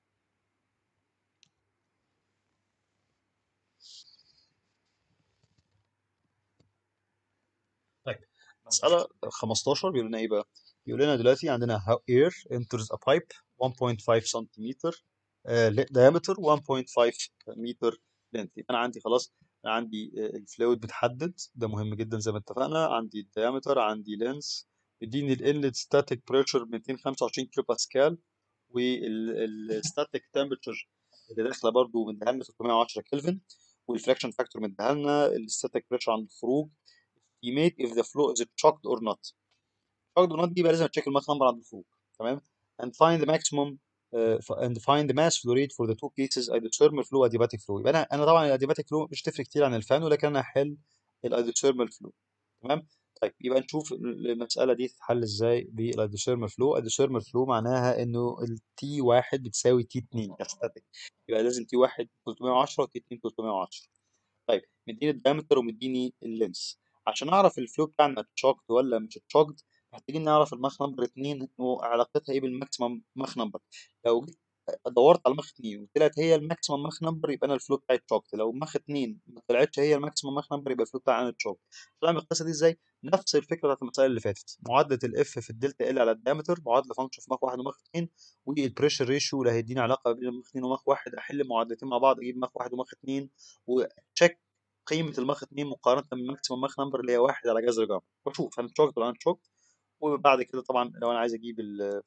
طيب مسألة 15 بيقول لنا ايه بقى؟ بيقول لنا دلوقتي عندنا how air enters a pipe 1.5 سنتيمتر آه diameter 1.5 متر length يبقى انا عندي خلاص انا عندي آه، الفلويد متحدد ده مهم جدا زي ما اتفقنا عندي الديامتر عندي لينس يديني الانلت ستاتيك بريشر 225 كيلو باسكال والستاتيك تمبرتشر اللي داخله برضو مديها لنا 310 كلفن والفراكشن فاكتور مديها لنا الستاتيك بريشر عند الخروج estimate if the flow is choked or not choked or not دي بقى لازم تشيك الماس نمبر عند الخروج تمام and find the maximum uh, f- and find the mass flow rate for the two cases isothermal flow adiabatic flow يبقى انا انا طبعا الadiabatic flow مش تفرق كتير عن الفان ولكن انا هحل الايزوثيرمال فلو تمام طيب يبقى نشوف المسألة دي تتحل ازاي بالايدوثيرمال فلو الايدوثيرمال فلو معناها انه التي واحد بتساوي تي 2 كستاتيك يبقى لازم تي واحد 310 وتي 2 310 طيب مديني الدايمتر ومديني اللينس عشان اعرف الفلو بتاعنا تشوكد ولا مش تشوكد محتاجين نعرف الماخ نمبر 2 وعلاقتها ايه بالماكسيمم ماخ نمبر لو جيت دورت على ماخ 2 وطلعت هي الماكسيمم ماخ نمبر يبقى انا الفلو بتاعي تشوكد لو ماخ 2 ما طلعتش هي الماكسيمم ماخ نمبر يبقى الفلو بتاعي انا تشوكد هنعمل القصه دي ازاي نفس الفكره بتاعت المسائل اللي فاتت معادله الاف في الدلتا ال على الدايمتر معادله فانكشن في ماخ 1 وماخ 2 والبريشر ريشيو اللي هيديني علاقه بين ماخ 2 وماخ 1 احل معادلتين مع بعض اجيب ماخ 1 وماخ 2 وتشيك قيمه الماخ 2 مقارنه بالماكسيمم ماخ نمبر اللي هي 1 على جذر جاما واشوف انا تشوكد ولا انا تشوكد وبعد كده طبعا لو انا عايز اجيب ال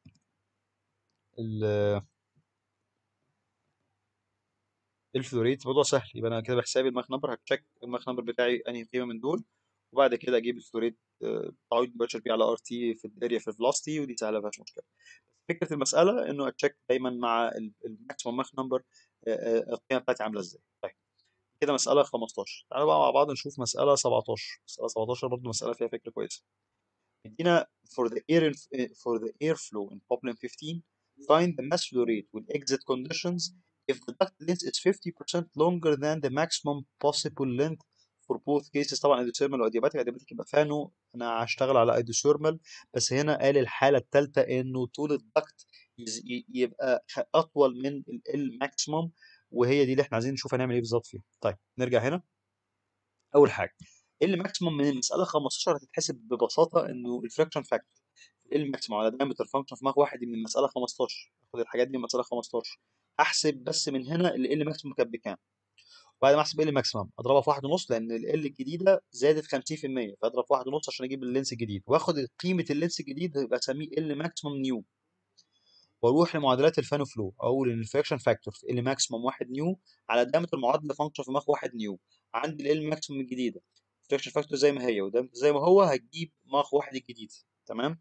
ال الفلوريت موضوع سهل يبقى انا كده بحسابي الماخ نمبر هتشيك الماخ نمبر بتاعي انهي قيمه من دول وبعد كده اجيب الفلوريت تعويض مباشر بيه على ار تي في الاريا في الفلوستي ودي سهله ما فيهاش مشكله فكره المساله انه اتشيك دايما مع الماكسيمم ماخ نمبر القيمه بتاعتي عامله ازاي طيب كده مساله 15 تعالوا بقى مع بعض نشوف مساله 17 مساله 17 برضه مساله فيها فكره كويسه مدينا for the air for the airflow in problem 15 find the mass flow rate with exit conditions if the duct length is 50% longer than the maximum possible length for both cases طبعا ايدوثيرمال وادياباتيك ادياباتيك يبقى فانو انا هشتغل على ايدوثيرمال بس هنا قال الحاله الثالثه انه طول الدكت يبقى اطول من الماكسيمم وهي دي اللي احنا عايزين نشوف هنعمل ايه بالظبط فيها طيب نرجع هنا اول حاجه ال ماكسيمم من المساله 15 هتتحسب ببساطه انه الفراكشن فاكتور ال ماكسيمم على دايمتر فانكشن في ماخ واحد دي من المساله 15 اخد الحاجات دي من المساله 15 احسب بس من هنا ال ماكسيمم كانت بكام وبعد ما احسب ال ماكسيمم اضربها في واحد ونص لان ال الجديده زادت 50% فاضرب في واحد ونص عشان اجيب اللينس الجديد واخد قيمه اللينس الجديد يبقى اسميه ال ماكسيمم نيو واروح لمعادلات الفانو فلو اقول ان الفريكشن فاكتور في ال ماكسيمم 1 نيو على دايمتر معادله فانكشن في ماخ 1 نيو عندي ال ماكسيمم الجديده الفريكشن فاكتور زي ما هي ودايمتر زي ما هو هتجيب ماخ 1 الجديد تمام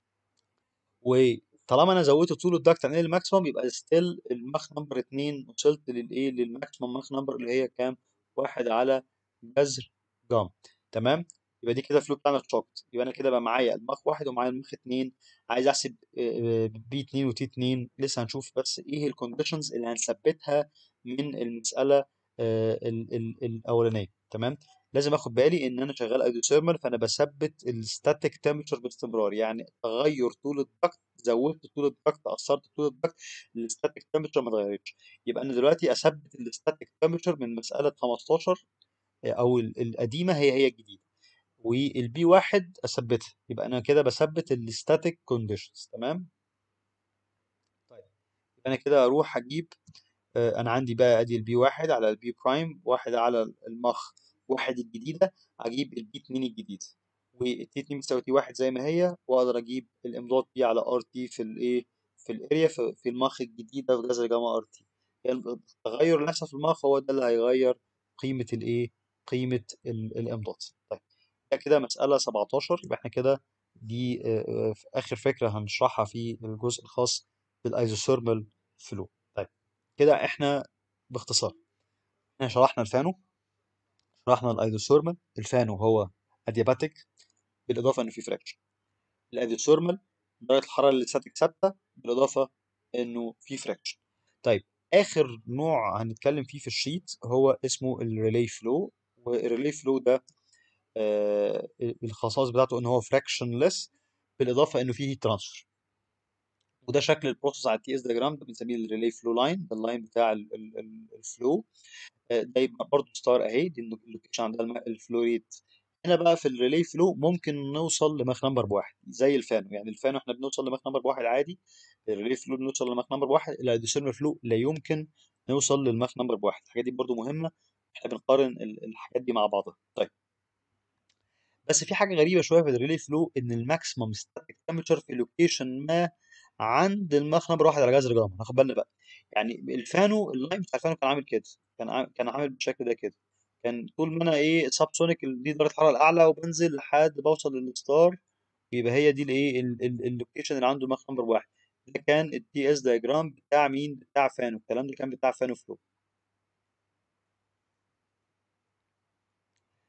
وطالما انا زودت طول الدكت عن ال ماكسيمم يبقى ستيل الماخ نمبر 2 وصلت للايه للماكسيمم ماخ نمبر اللي هي كام 1 على جذر جاما تمام يبقى دي كده الفلو بتاعنا تشوكت يبقى انا كده بقى معايا الماخ 1 ومعايا الماخ 2 عايز احسب بي 2 وتي 2 لسه هنشوف بس ايه الكونديشنز اللي هنثبتها من المساله ال ال الاولانيه تمام لازم اخد بالي ان انا شغال ايدوثيرمال فانا بثبت الستاتيك تمبرتشر باستمرار يعني تغير طول الضغط زودت طول الضغط اثرت طول الضغط الستاتيك تمبرتشر ما اتغيرتش يبقى انا دلوقتي اثبت الستاتيك تمبرتشر من مساله 15 او القديمه هي هي الجديده والبي واحد اثبتها يبقى انا كده بثبت الستاتيك كونديشنز تمام طيب يبقى انا كده اروح اجيب آه انا عندي بقى ادي البي واحد على البي برايم واحد على المخ واحد الجديده اجيب البي 2 الجديد والتي 2 بتساوي تي واحد زي ما هي واقدر اجيب الامضاد بي على ار تي في الايه في الاريا في, في المخ الجديده في جذر جاما ار تي يعني التغير اللي هيحصل في المخ هو ده اللي هيغير قيمه الايه قيمه الامضاد طيب ده كده مساله 17 يبقى احنا كده دي في اخر فكره هنشرحها في الجزء الخاص بالايزوثيرمال فلو طيب كده احنا باختصار احنا شرحنا الفانو شرحنا الايزوثيرمال الفانو هو ادياباتيك بالاضافه انه في فراكشن الايزوثيرمال درجه الحراره اللي ستاتيك ثابته بالاضافه انه في فراكشن طيب اخر نوع هنتكلم فيه في الشيت هو اسمه الريلي فلو والريلي فلو ده آه الخصائص بتاعته ان هو fractionless بالاضافه انه فيه ترانسفير وده شكل البروسيس على التي اس دياجرام ده بنسميه الريلي فلو لاين ده اللاين بتاع الفلو آه ده يبقى برضه ستار اهي دي اللوكيشن عندها الفلو ريت هنا بقى في الريلي فلو ممكن نوصل لماخ نمبر بواحد زي الفانو يعني الفانو احنا بنوصل لماخ نمبر بواحد عادي الريلي فلو بنوصل لماخ نمبر بواحد الايدوثيرمال فلو لا يمكن نوصل للماخ نمبر بواحد الحاجات دي برضو مهمه احنا بنقارن الحاجات دي مع بعضها طيب بس في حاجه غريبه شويه في الريلي فلو ان الماكسيمم ستاتيك تمبرتشر في لوكيشن ما عند الماخ نمبر واحد على جذر جاما ناخد بالنا بقى يعني الفانو اللاين بتاع الفانو كان عامل كده كان عامل كان عامل بالشكل ده كده كان طول ما انا ايه سب سونيك دي درجه الحراره الاعلى وبنزل لحد بوصل للستار يبقى هي دي الايه اللوكيشن اللي عنده ماخ نمبر واحد ده كان التي اس دايجرام بتاع مين بتاع فانو الكلام ده كان بتاع فانو فلو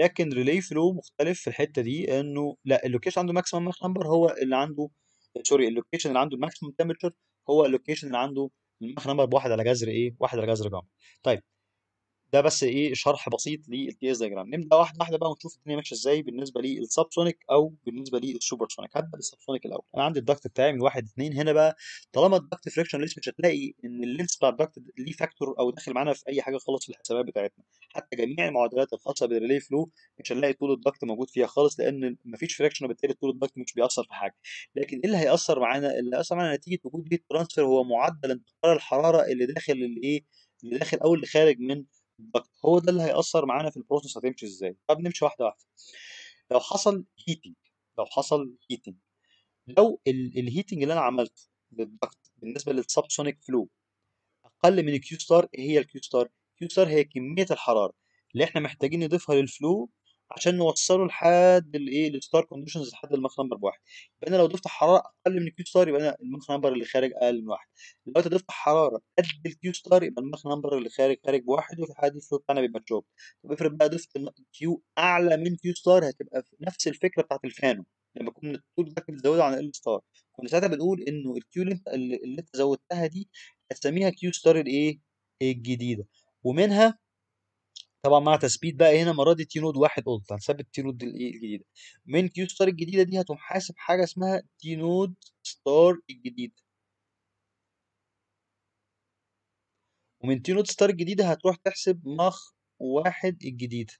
لكن ريلي فلو مختلف في الحته دي انه لا اللوكيشن عنده ماكسيمم ماخ نمبر هو اللي عنده سوري اللوكيشن اللي عنده الماكسيمم تمبرتشر هو اللوكيشن اللي عنده الماخ نمبر بواحد على جذر ايه؟ واحد على جذر جاما طيب ده بس ايه شرح بسيط للتي اس دايجرام نبدا واحده واحده بقى ونشوف الدنيا ماشيه ازاي بالنسبه للسبسونيك او بالنسبه للسوبرسونيك هبدا بالسبسونيك الاول انا عندي الضغط بتاعي من واحد اتنين هنا بقى طالما الضغط فريكشن ليس مش هتلاقي ان اللينس بتاع الضغط ليه فاكتور او داخل معانا في اي حاجه خالص في الحسابات بتاعتنا حتى جميع المعادلات الخاصه بالريلي فلو مش هنلاقي طول الضغط موجود فيها خالص لان مفيش فريكشن وبالتالي طول الضغط مش بيأثر في حاجه لكن ايه اللي هيأثر معانا اللي هيأثر معانا نتيجه وجود هيت ترانسفير هو معدل انتقال الحراره اللي داخل الايه اللي داخل او اللي خارج من الضغط هو ده اللي هيأثر معانا في البروسيس هتمشي ازاي طب نمشي واحده واحده لو حصل هيتنج لو حصل هيتنج لو الهيتنج اللي انا عملته للضغط بالنسبه للسبسونيك فلو اقل من الكيو ستار ايه هي الكيو ستار الكيو ستار هي كميه الحراره اللي احنا محتاجين نضيفها للفلو عشان نوصله لحد الايه الستار كونديشنز لحد الماخ نمبر بواحد يبقى انا لو ضفت حراره اقل من الكيو ستار يبقى انا الماخ نمبر اللي خارج اقل من واحد لو انت ضفت حراره قد الكيو ستار يبقى الماخ نمبر اللي خارج خارج بواحد وفي الحاله دي الفلو بتاعنا بيبقى تشوك طب افرض بقى ضفت كيو اعلى من كيو ستار هتبقى نفس الفكره بتاعت الفانو لما كنا الطول ده بتزوده عن ال ستار كنا ساعتها بنقول انه الكيو اللي انت اللي انت زودتها دي هتسميها كيو ستار الايه الجديده ومنها طبعا مع تثبيت بقى هنا المره دي تي نود واحد قلت هنثبت تي نود الايه الجديده من كيو ستار الجديده دي هتقوم حاسب حاجه اسمها تي نود ستار الجديده ومن تي نود ستار الجديده هتروح تحسب مخ واحد الجديده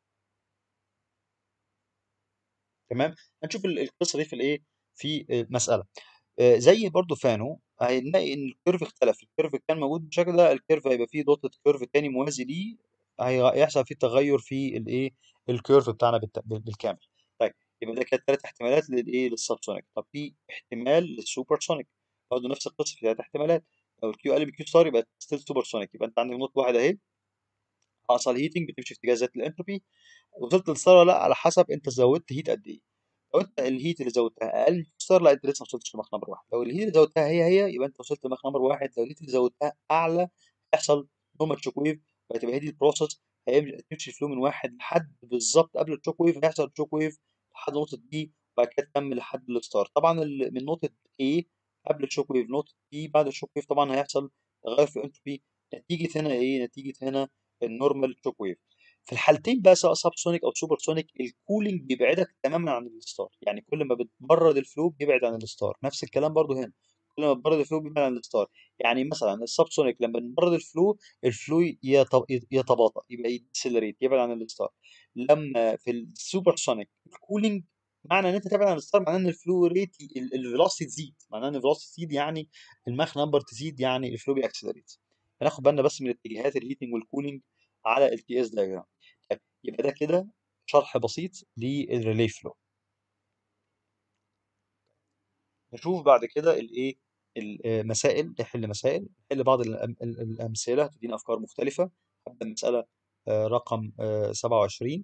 تمام هنشوف القصه دي في الايه في المساله آه زي برضو فانو هنلاقي ان الكيرف اختلف الكيرف كان موجود بالشكل ده الكيرف هيبقى فيه دوتة كيرف تاني موازي ليه هيحصل فيه تغير في الايه الكيرف بتاعنا بالكامل طيب يبقى ده كانت ثلاث احتمالات للايه للسبسونيك طب في احتمال للسوبرسونيك برضه نفس القصه في ثلاث احتمالات لو الكيو قلب الكيو ستار يبقى ستيل سوبرسونيك يبقى انت عندك نقطه واحده اهي حصل هيتنج بتمشي في اتجاه ذات الانتروبي وصلت للستار ولا لا على حسب انت زودت هيت قد ايه لو انت الهيت اللي زودتها اقل من ستار لا انت لسه ما وصلتش لماخ نمبر واحد لو الهيت اللي زودتها هي هي يبقى انت وصلت لماخ نمبر واحد لو الهيت اللي زودتها اعلى هيحصل نورمال شوك ويف وهتبقى هي دي البروسيس هتمشي الفلو من واحد لحد بالظبط قبل الشوك ويف هيحصل الشوك ويف لحد نقطه بي وبعد كده تكمل لحد الستار طبعا من نقطه A قبل الشوك ويف نقطه B بعد الشوك ويف طبعا هيحصل تغير في الانتروبي نتيجه هنا ايه نتيجه هنا النورمال شوك ويف في الحالتين بقى سواء سب سونيك او سوبر سونيك الكولينج بيبعدك تماما عن الستار يعني كل ما بتبرد الفلو بيبعد عن الستار نفس الكلام برضو هنا كل ما بتبرد الفلو بيبعد عن الستار يعني مثلا السب سونيك لما بنبرد الفلو الفلو يتباطأ يبقى يديسلريت يبعد عن الستار لما في السوبر سونيك الكولينج معنى ان انت تبعد عن الستار معناه ان الفلو ريت الفيلوسيتي تزيد معناه ان الفيلوسيتي تزيد يعني الماخ نمبر تزيد يعني الفلو بيأكسلريت هناخد بالنا بس من اتجاهات الهيتنج والكولينج على التي اس دايجرام يبقى ده كده شرح بسيط للريلي فلو نشوف بعد كده الايه المسائل نحل مسائل نحل بعض الامثله هتدينا افكار مختلفه هبدا المساله رقم 27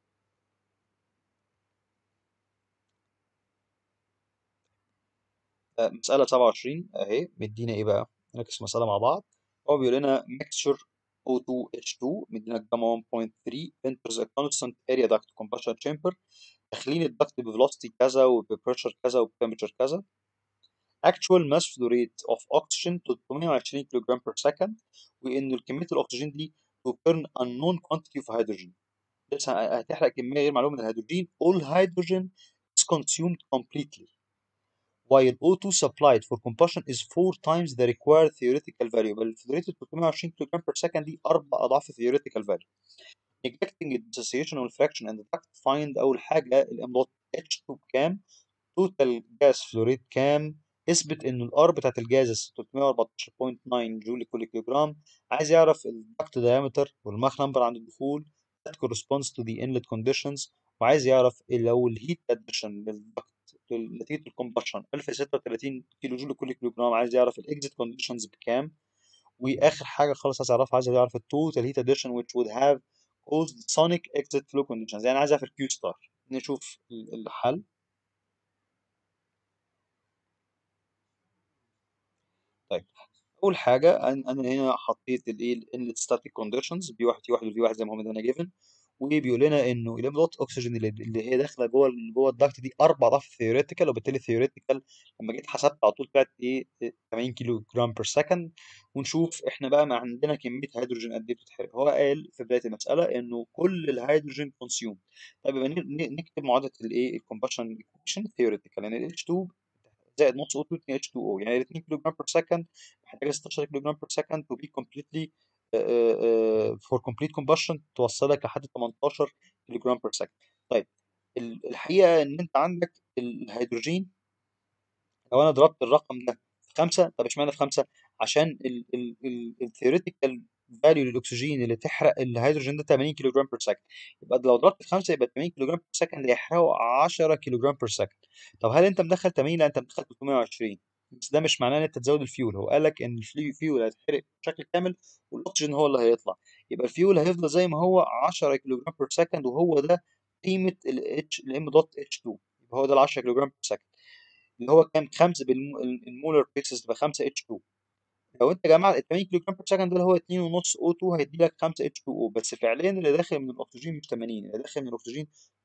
مساله 27 اهي مدينا ايه بقى نركز في المساله مع بعض هو بيقول لنا mixture O2H2 مدينا جاما 1.3 enters a constant area duct combustion chamber داخلين الضغط بفيلوسيتي كذا وببريشر كذا وبتمبرتشر كذا actual mass flow rate of oxygen 320 كيلو جرام per second وان كميه الاكسجين دي to burn unknown quantity of hydrogen لسه هتحرق كميه غير معلومه من الهيدروجين all hydrogen is consumed completely while O2 supplied for combustion is four times the required theoretical value بل flow rate 320 كيلو جرام per second دي اربع اضعاف theoretical value neglecting the dissociation والfraction and the duct find اول حاجه الام H2 بكام total gas flow rate كام اثبت ان الار بتاعت الجاز 314.9 جول لكل كيلو جرام عايز يعرف الدكت diameter والماخ نمبر عند الدخول that corresponds to the inlet conditions وعايز يعرف لو الهيت اديشن للدكت نتيجه الكومبشن 1036 كيلو جول لكل كيلو جرام عايز يعرف الاكزيت كونديشنز بكام واخر حاجه خالص عايز اعرفها عايز يعرف التوتال هيت اديشن which would have caused sonic exit flow conditions يعني عايز اعرف الكيو ستار نشوف الحل طيب اول حاجه انا هنا حطيت الايه الانلت ستاتيك كونديشنز بي 1 تي 1 وفي 1 زي ما هم هنا جيفن وبيقول لنا انه الامبلوت اكسجين اللي اللي هي داخله جوه جوه الضغط دي اربع ضعف الثيوريتيكال وبالتالي الثيوريتيكال لما جيت حسبت على طول طلعت ايه 80 كيلو جرام بير سكند ونشوف احنا بقى ما عندنا كميه هيدروجين قد ايه بتتحرق هو قال في بدايه المساله انه كل الهيدروجين كونسيوم طيب يبقى ن- ن- نكتب معادله الايه الكومبشن ايكويشن ثيوريتيكال يعني ال H2 زائد نص O2 2 H2O يعني ال 2 كيلو جرام بير سكند محتاجه 16 كيلو جرام بير سكند to be completely فور كومبليت كومبشن توصلك لحد 18 كيلو جرام بير سكند طيب ال- الحقيقه ان انت عندك الهيدروجين لو انا ضربت الرقم ده في خمسه طب اشمعنى في خمسه؟ عشان الثيوريتيكال فاليو للاكسجين اللي تحرق الهيدروجين ده 80 كيلو جرام بير سكند يبقى لو ضربت في خمسه يبقى 80 كيلو جرام بير سكند هيحرقوا 10 كيلو جرام بير سكند طب هل انت مدخل 80 لا انت مدخل 320 بس ده مش معناه ان انت تزود الفيول هو قال لك ان الفيول هيتحرق بشكل كامل والاكسجين هو اللي هيطلع يبقى الفيول هيفضل زي ما هو 10 كيلو جرام بير سكند وهو ده قيمه الاتش الام دوت اتش 2 يبقى هو ده ال 10 كيلو جرام بير سكند اللي هو كام 5 بالمولر بيسز تبقى 5 اتش 2 لو انت جمعت ال 80 كيلو جرام بير سكند ده اللي هو 2.5 او 2 هيدي لك 5 اتش 2 او بس فعليا اللي داخل من الاكسجين مش 80 اللي داخل من الاكسجين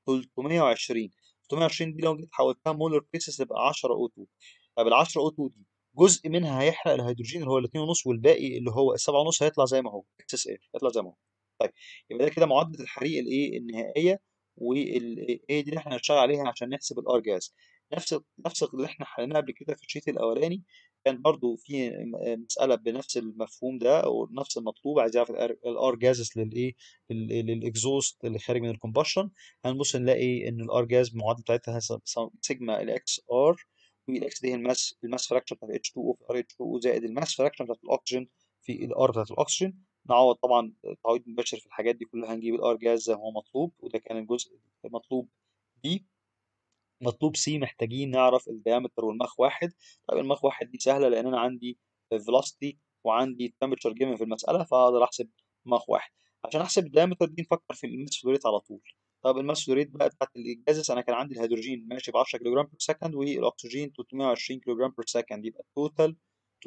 320 320 دي لو جيت حولتها مولر بيسز تبقى 10 او 2 طب ال 10 او 2 دي جزء منها هيحرق الهيدروجين اللي هو ال 2.5 والباقي اللي هو ال 7.5 هيطلع زي ما هو اكسس اير هيطلع زي ما هو طيب يبقى ده كده معادله الحريق الايه النهائيه وايه دي اللي احنا هنشتغل عليها عشان نحسب الار جاز نفس نفس اللي احنا حليناه قبل كده في الشيت الاولاني كان برضو في مسألة بنفس المفهوم ده أو نفس المطلوب عايز يعرف الار جازس للإيه للإكزوست اللي خارج من الكومبشن هنبص نلاقي إن الار جاز المعادلة بتاعتها سيجما الإكس ار والإكس دي هي الماس الماس فراكشن بتاعت H2O في ار H2O زائد الماس فراكشن بتاعت الأكسجين في الار بتاعت الأكسجين نعوض طبعا تعويض مباشر في الحاجات دي كلها هنجيب الار جاز زي ما هو مطلوب وده كان الجزء المطلوب بي مطلوب سي محتاجين نعرف الديامتر والمخ واحد طيب المخ واحد دي سهله لان انا عندي velocity وعندي temperature given في المساله فاقدر احسب مخ واحد عشان احسب الديامتر دي نفكر في الماس فلو ريت على طول طب الماس فلو ريت بقى بتاعت الجازس انا كان عندي الهيدروجين ماشي ب 10 كيلو جرام بير سكند والاكسجين 320 كيلو جرام بير سكند يبقى التوتال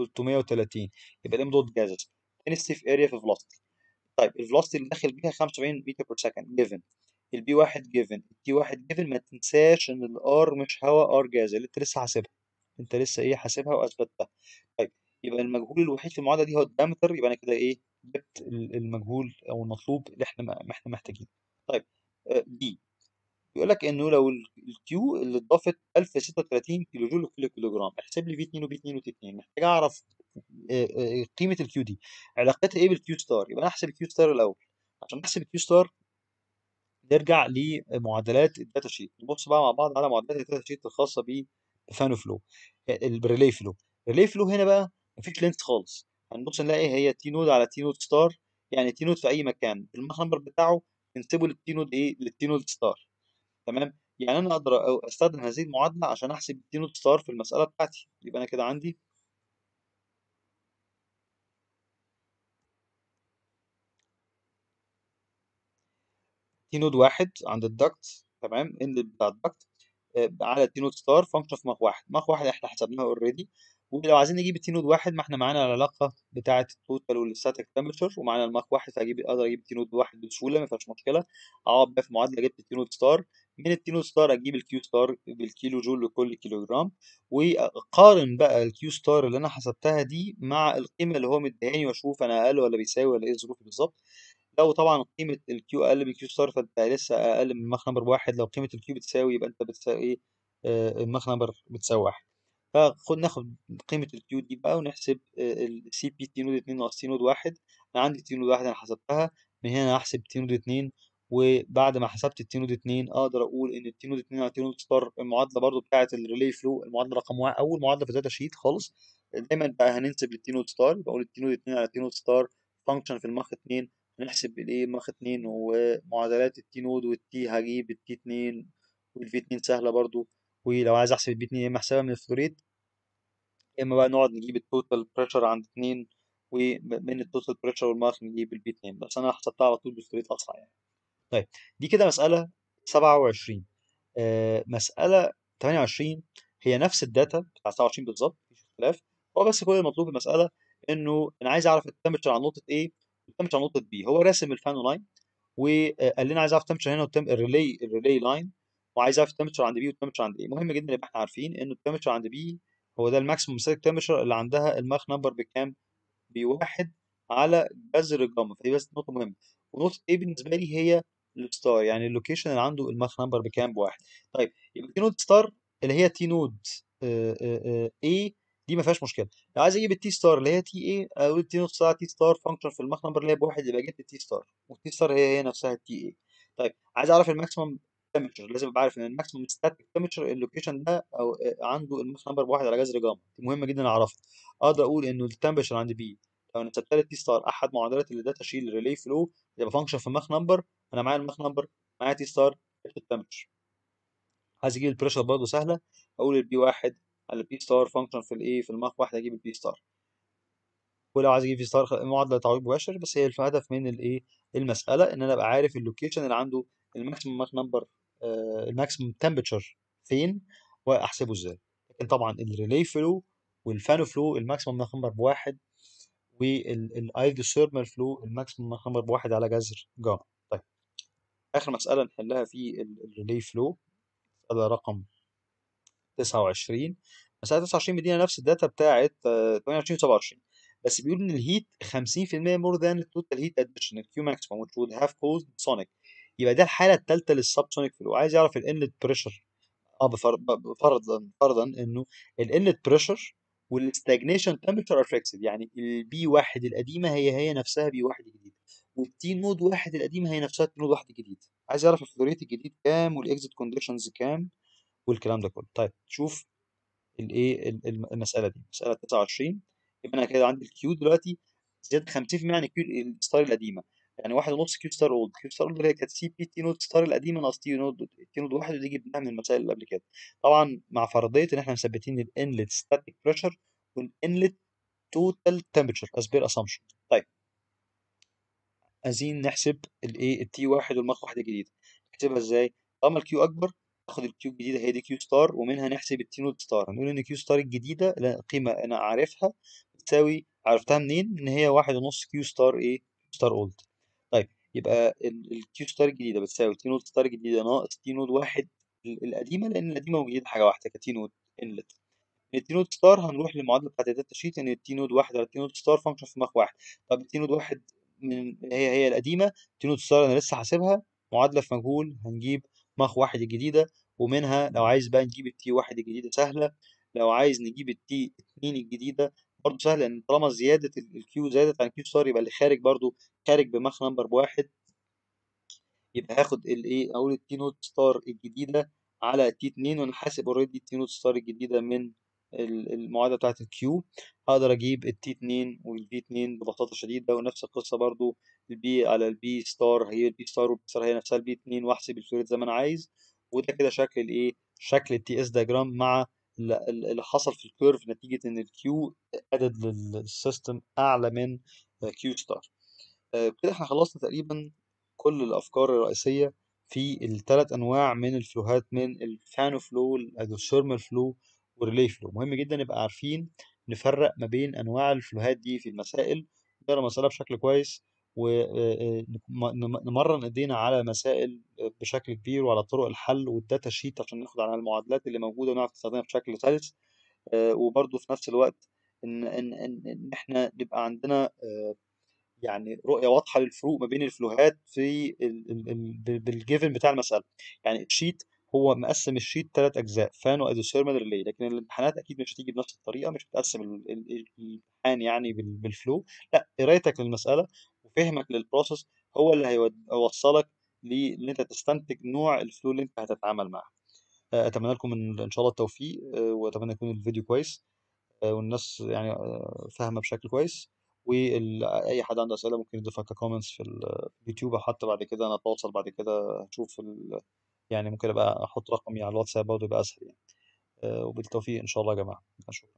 330 يبقى الام دوت جازس density في اريا في velocity طيب الفلوسيتي اللي داخل بيها 75 متر بير سكند جيفن البي واحد جيفن التي واحد جيفن ما تنساش ان الار مش هواء ار جاز اللي انت لسه حاسبها انت لسه ايه حاسبها واثبتها طيب يبقى المجهول الوحيد في المعادله دي هو الدايمتر يبقى انا كده ايه جبت المجهول او المطلوب اللي احنا ما احنا محتاجينه طيب دي بيقول لك انه لو الكيو اللي اتضافت 1036 كيلو جول لكل كيلو جرام احسب لي في 2 وبي 2 وتي 2 محتاج اعرف قيمه الكيو دي علاقتها ايه بالكيو ستار يبقى انا احسب الكيو ستار الاول عشان احسب الكيو ستار نرجع لمعادلات الداتا شيت نبص بقى مع بعض على معادلات الداتا شيت الخاصه بفانو فلو الريلي فلو الريلي فلو هنا بقى مفيش لينس خالص هنبص نلاقي هي تي نود على تي نود ستار يعني تي نود في اي مكان الماخ نمبر بتاعه ننسبه للتي نود ايه للتي نود ستار تمام يعني انا اقدر استخدم هذه المعادله عشان احسب التي نود ستار في المساله بتاعتي يبقى انا كده عندي تي نود واحد عند الدكت تمام ان بتاع الدكت على تي نود ستار فانكشن في ماخ واحد ماخ واحد احنا حسبناها اوريدي ولو عايزين نجيب التي نود واحد ما احنا معانا العلاقه بتاعه التوتال والستاتيك تمبرتشر ومعانا الماخ واحد فاجيب اقدر اجيب التي نود واحد بسهوله ما فيهاش مشكله اقعد بقى في معادله جبت التي نود ستار من التي نود ستار اجيب الكيو ستار بالكيلو جول لكل كيلو جرام واقارن بقى الكيو ستار اللي انا حسبتها دي مع القيمه اللي هو مديهاني واشوف انا اقل ولا بيساوي ولا ايه الظروف بالظبط لو طبعا قيمه الكيو اقل من كيو ستار فانت لسه اقل من الماخ نمبر واحد لو قيمه الكيو بتساوي يبقى انت بتساوي ايه آه الماخ نمبر بتساوي واحد فخد ناخد قيمه الكيو دي بقى ونحسب السي بي تي نود 2 ناقص تي نود 1 انا عندي تي نود 1 انا حسبتها من هنا هحسب تي نود 2 وبعد ما حسبت التي نود 2 اقدر اقول ان التي نود 2 على تي نود ستار المعادله برضو بتاعه الريلي فلو المعادله رقم واحد اول معادله في الداتا شيت خالص دايما بقى هننسب للتي نود ستار بقول التي نود 2 على تي نود ستار فانكشن في الماخ 2 هنحسب الايه ماخ 2 ومعادلات التي نود والتي هجيب التي 2 والفي 2 سهله برضو ولو عايز احسب البي 2 يا اما احسبها من الفلوريت يا اما بقى نقعد نجيب التوتال بريشر عند 2 ومن التوتال بريشر والماخ نجيب البي 2 بس انا حسبتها على طول بالفلوريت اسرع يعني طيب دي كده مساله 27 آه مساله 28 هي نفس الداتا بتاع 27 بالظبط مفيش اختلاف هو بس كل المطلوب في المساله انه انا عايز اعرف التمبرتشر عن نقطه A والتمبرتشر عن نقطه B هو راسم الفانو لاين وقال لنا عايز اعرف التمبرتشر هنا والتم الريلي الريلي لاين وعايز اعرف التمبرتشر عند بي والتمبرتشر عند ايه مهم جدا يبقى احنا عارفين ان التمبرتشر عند بي هو ده الماكسيموم ستاتيك تمبرتشر اللي عندها الماخ نمبر بكام بواحد على جذر الجاما فدي بس نقطه مهمه ونقطه ايه بالنسبه لي هي الستار يعني اللوكيشن اللي عنده الماخ نمبر بكام بواحد طيب يبقى تي نود ستار اللي هي تي نود اي دي ما فيهاش مشكله لو عايز اجيب التي ستار اللي هي تي اي اقول تي نود ستار تي ستار فانكشن في الماخ نمبر اللي هي بواحد يبقى جبت التي ستار والتي ستار هي هي نفسها التي اي طيب عايز اعرف الماكسيمم تمبرتشر لازم ابقى عارف ان الماكسيمم ستاتيك تمبرتشر اللوكيشن ده او عنده الماخ نمبر بواحد على جذر جاما دي مهمه جدا اعرفها اقدر اقول انه التمبرتشر عند بي لو انا سبت تي ستار احد معادلات اللي ده تشيل الريلي فلو يبقى فانكشن في ماخ نمبر انا معايا الماخ نمبر معايا تي ستار جبت التمبرتشر عايز اجيب البريشر برضه سهله اقول البي واحد على البي ستار فانكشن في الايه في الماخ واحد اجيب البي ستار ولو عايز اجيب في ستار معادله تعويض مباشر بس هي الهدف من الايه المساله ان انا ابقى عارف اللوكيشن اللي عنده الماكسيمم ماخ نمبر آه الماكسيمم تمبرتشر فين واحسبه ازاي لكن طبعا الريلي فلو والفانو فلو الماكسيمم ماخ نمبر بواحد والايدوثيرمال فلو الماكسيمم ماخ نمبر بواحد على جذر جاما طيب اخر مساله نحلها في الريلي فلو مساله رقم 29 مساله 29 مدينا نفس الداتا بتاعه 28 و 27 بس بيقول ان الهيت 50% more than total heat addition Q maximum which would have caused sonic يبقى ده الحاله الثالثه للسب سونيك فلو عايز يعرف الانلت بريشر اه فرضا فرضا انه الانلت بريشر والستاجنيشن تمبرتشر ار فيكسد يعني البي واحد القديمه هي هي نفسها بي واحد الجديده والتي نود واحد القديمه هي نفسها التي نود واحد الجديد عايز يعرف الفلو ريت الجديد كام والاكزيت كونديشنز كام والكلام ده كله طيب شوف الايه المساله دي مساله 29 يبقى انا كده عندي الكيو دلوقتي زياده 50% عن الكيو الستار القديمه يعني واحد ونص كيو ستار اولد كيو ستار اولد اللي هي كانت سي بي تي نود ستار القديمه ناقص تي نود تي نود واحد ودي جبناها من المسائل اللي قبل كده طبعا مع فرضيه ان احنا مثبتين الانلت ستاتيك بريشر والانلت توتال تمبرتشر از بير اسامبشن طيب عايزين نحسب الايه التي واحد والماخ واحد الجديد نحسبها ازاي؟ طالما الكيو اكبر ناخد الكيو الجديده هي دي كيو ستار ومنها نحسب التي نود ستار هنقول ان كيو ستار الجديده قيمه انا عارفها بتساوي عرفتها منين؟ ان هي واحد ونص كيو ستار ايه؟ ستار اولد طيب يبقى الكيو ستار الجديده بتساوي تي نود ستار الجديده ناقص تي نود واحد القديمه لان القديمه والجديده حاجه واحده كتي نود انلت من التي نود ستار هنروح للمعادله بتاعت الداتا شيت ان التي نود واحد على التي نود ستار فانكشن في ماخ واحد طب التي نود واحد من هي هي القديمه تي نود ستار انا لسه حاسبها معادله في مجهول هنجيب ماخ واحد الجديده ومنها لو عايز بقى نجيب التي واحد الجديده سهله لو عايز نجيب التي 2 الجديده برضه سهل لان طالما زياده الكيو زادت عن كيو ستار يبقى اللي خارج برضه خارج بماخ نمبر بواحد يبقى هاخد الايه اقول التي نود ستار الجديده على تي 2 وانا حاسب اوريدي التي نود ستار الجديده من المعادله بتاعت الكيو هقدر اجيب التي 2 والبي 2 ببساطه شديده ونفس القصه برضو البي على البي ستار هي البي ستار والبي ستار هي نفسها البي 2 واحسب الفلوريت زي ما انا عايز وده كده شكل الايه شكل التي اس دياجرام مع اللي حصل في الكيرف نتيجه ان الكيو ادد للسيستم اعلى من كيو ستار كده احنا خلصنا تقريبا كل الافكار الرئيسيه في الثلاث انواع من الفلوهات من الفانو فلو الادوثيرمال فلو والريلي فلو مهم جدا نبقى عارفين نفرق ما بين انواع الفلوهات دي في المسائل نقرا المساله بشكل كويس ونمرن ايدينا على مسائل بشكل كبير وعلى طرق الحل والداتا شيت عشان ناخد على المعادلات اللي موجوده ونعرف نستخدمها بشكل سلس وبرده في نفس الوقت ان ان ان, إن احنا نبقى عندنا يعني رؤيه واضحه للفروق ما بين الفلوهات في بالجيفن بتاع المساله يعني الشيت هو مقسم الشيت ثلاث اجزاء فان وادوثيرمال ريلي لكن الامتحانات اكيد مش هتيجي بنفس الطريقه مش بتقسم الامتحان يعني بالفلو لا قرايتك للمساله وفهمك للبروسيس هو اللي هيوصلك لان انت تستنتج نوع الفلو اللي انت هتتعامل معاه اتمنى لكم ان شاء الله التوفيق واتمنى يكون الفيديو كويس والناس يعني فاهمه بشكل كويس واي حد عنده اسئله ممكن يضيفها ككومنتس في اليوتيوب او حتى بعد كده انا اتواصل بعد كده اشوف يعني ممكن ابقى احط رقمي على الواتساب برضه يبقى اسهل يعني وبالتوفيق ان شاء الله يا جماعه شكرا